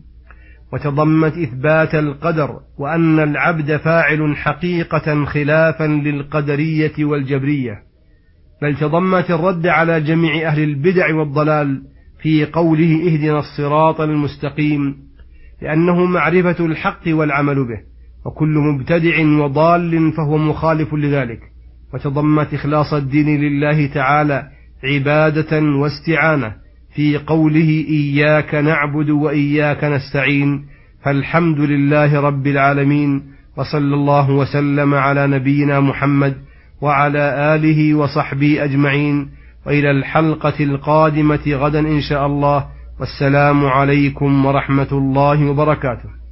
وتضمت إثبات القدر وأن العبد فاعل حقيقة خلافا للقدرية والجبرية بل تضمت الرد على جميع أهل البدع والضلال في قوله اهدنا الصراط المستقيم لأنه معرفة الحق والعمل به وكل مبتدع وضال فهو مخالف لذلك وتضمت إخلاص الدين لله تعالى عبادة واستعانة في قوله إياك نعبد وإياك نستعين فالحمد لله رب العالمين وصلى الله وسلم على نبينا محمد وعلى آله وصحبه أجمعين وإلى الحلقة القادمة غدا إن شاء الله والسلام عليكم ورحمة الله وبركاته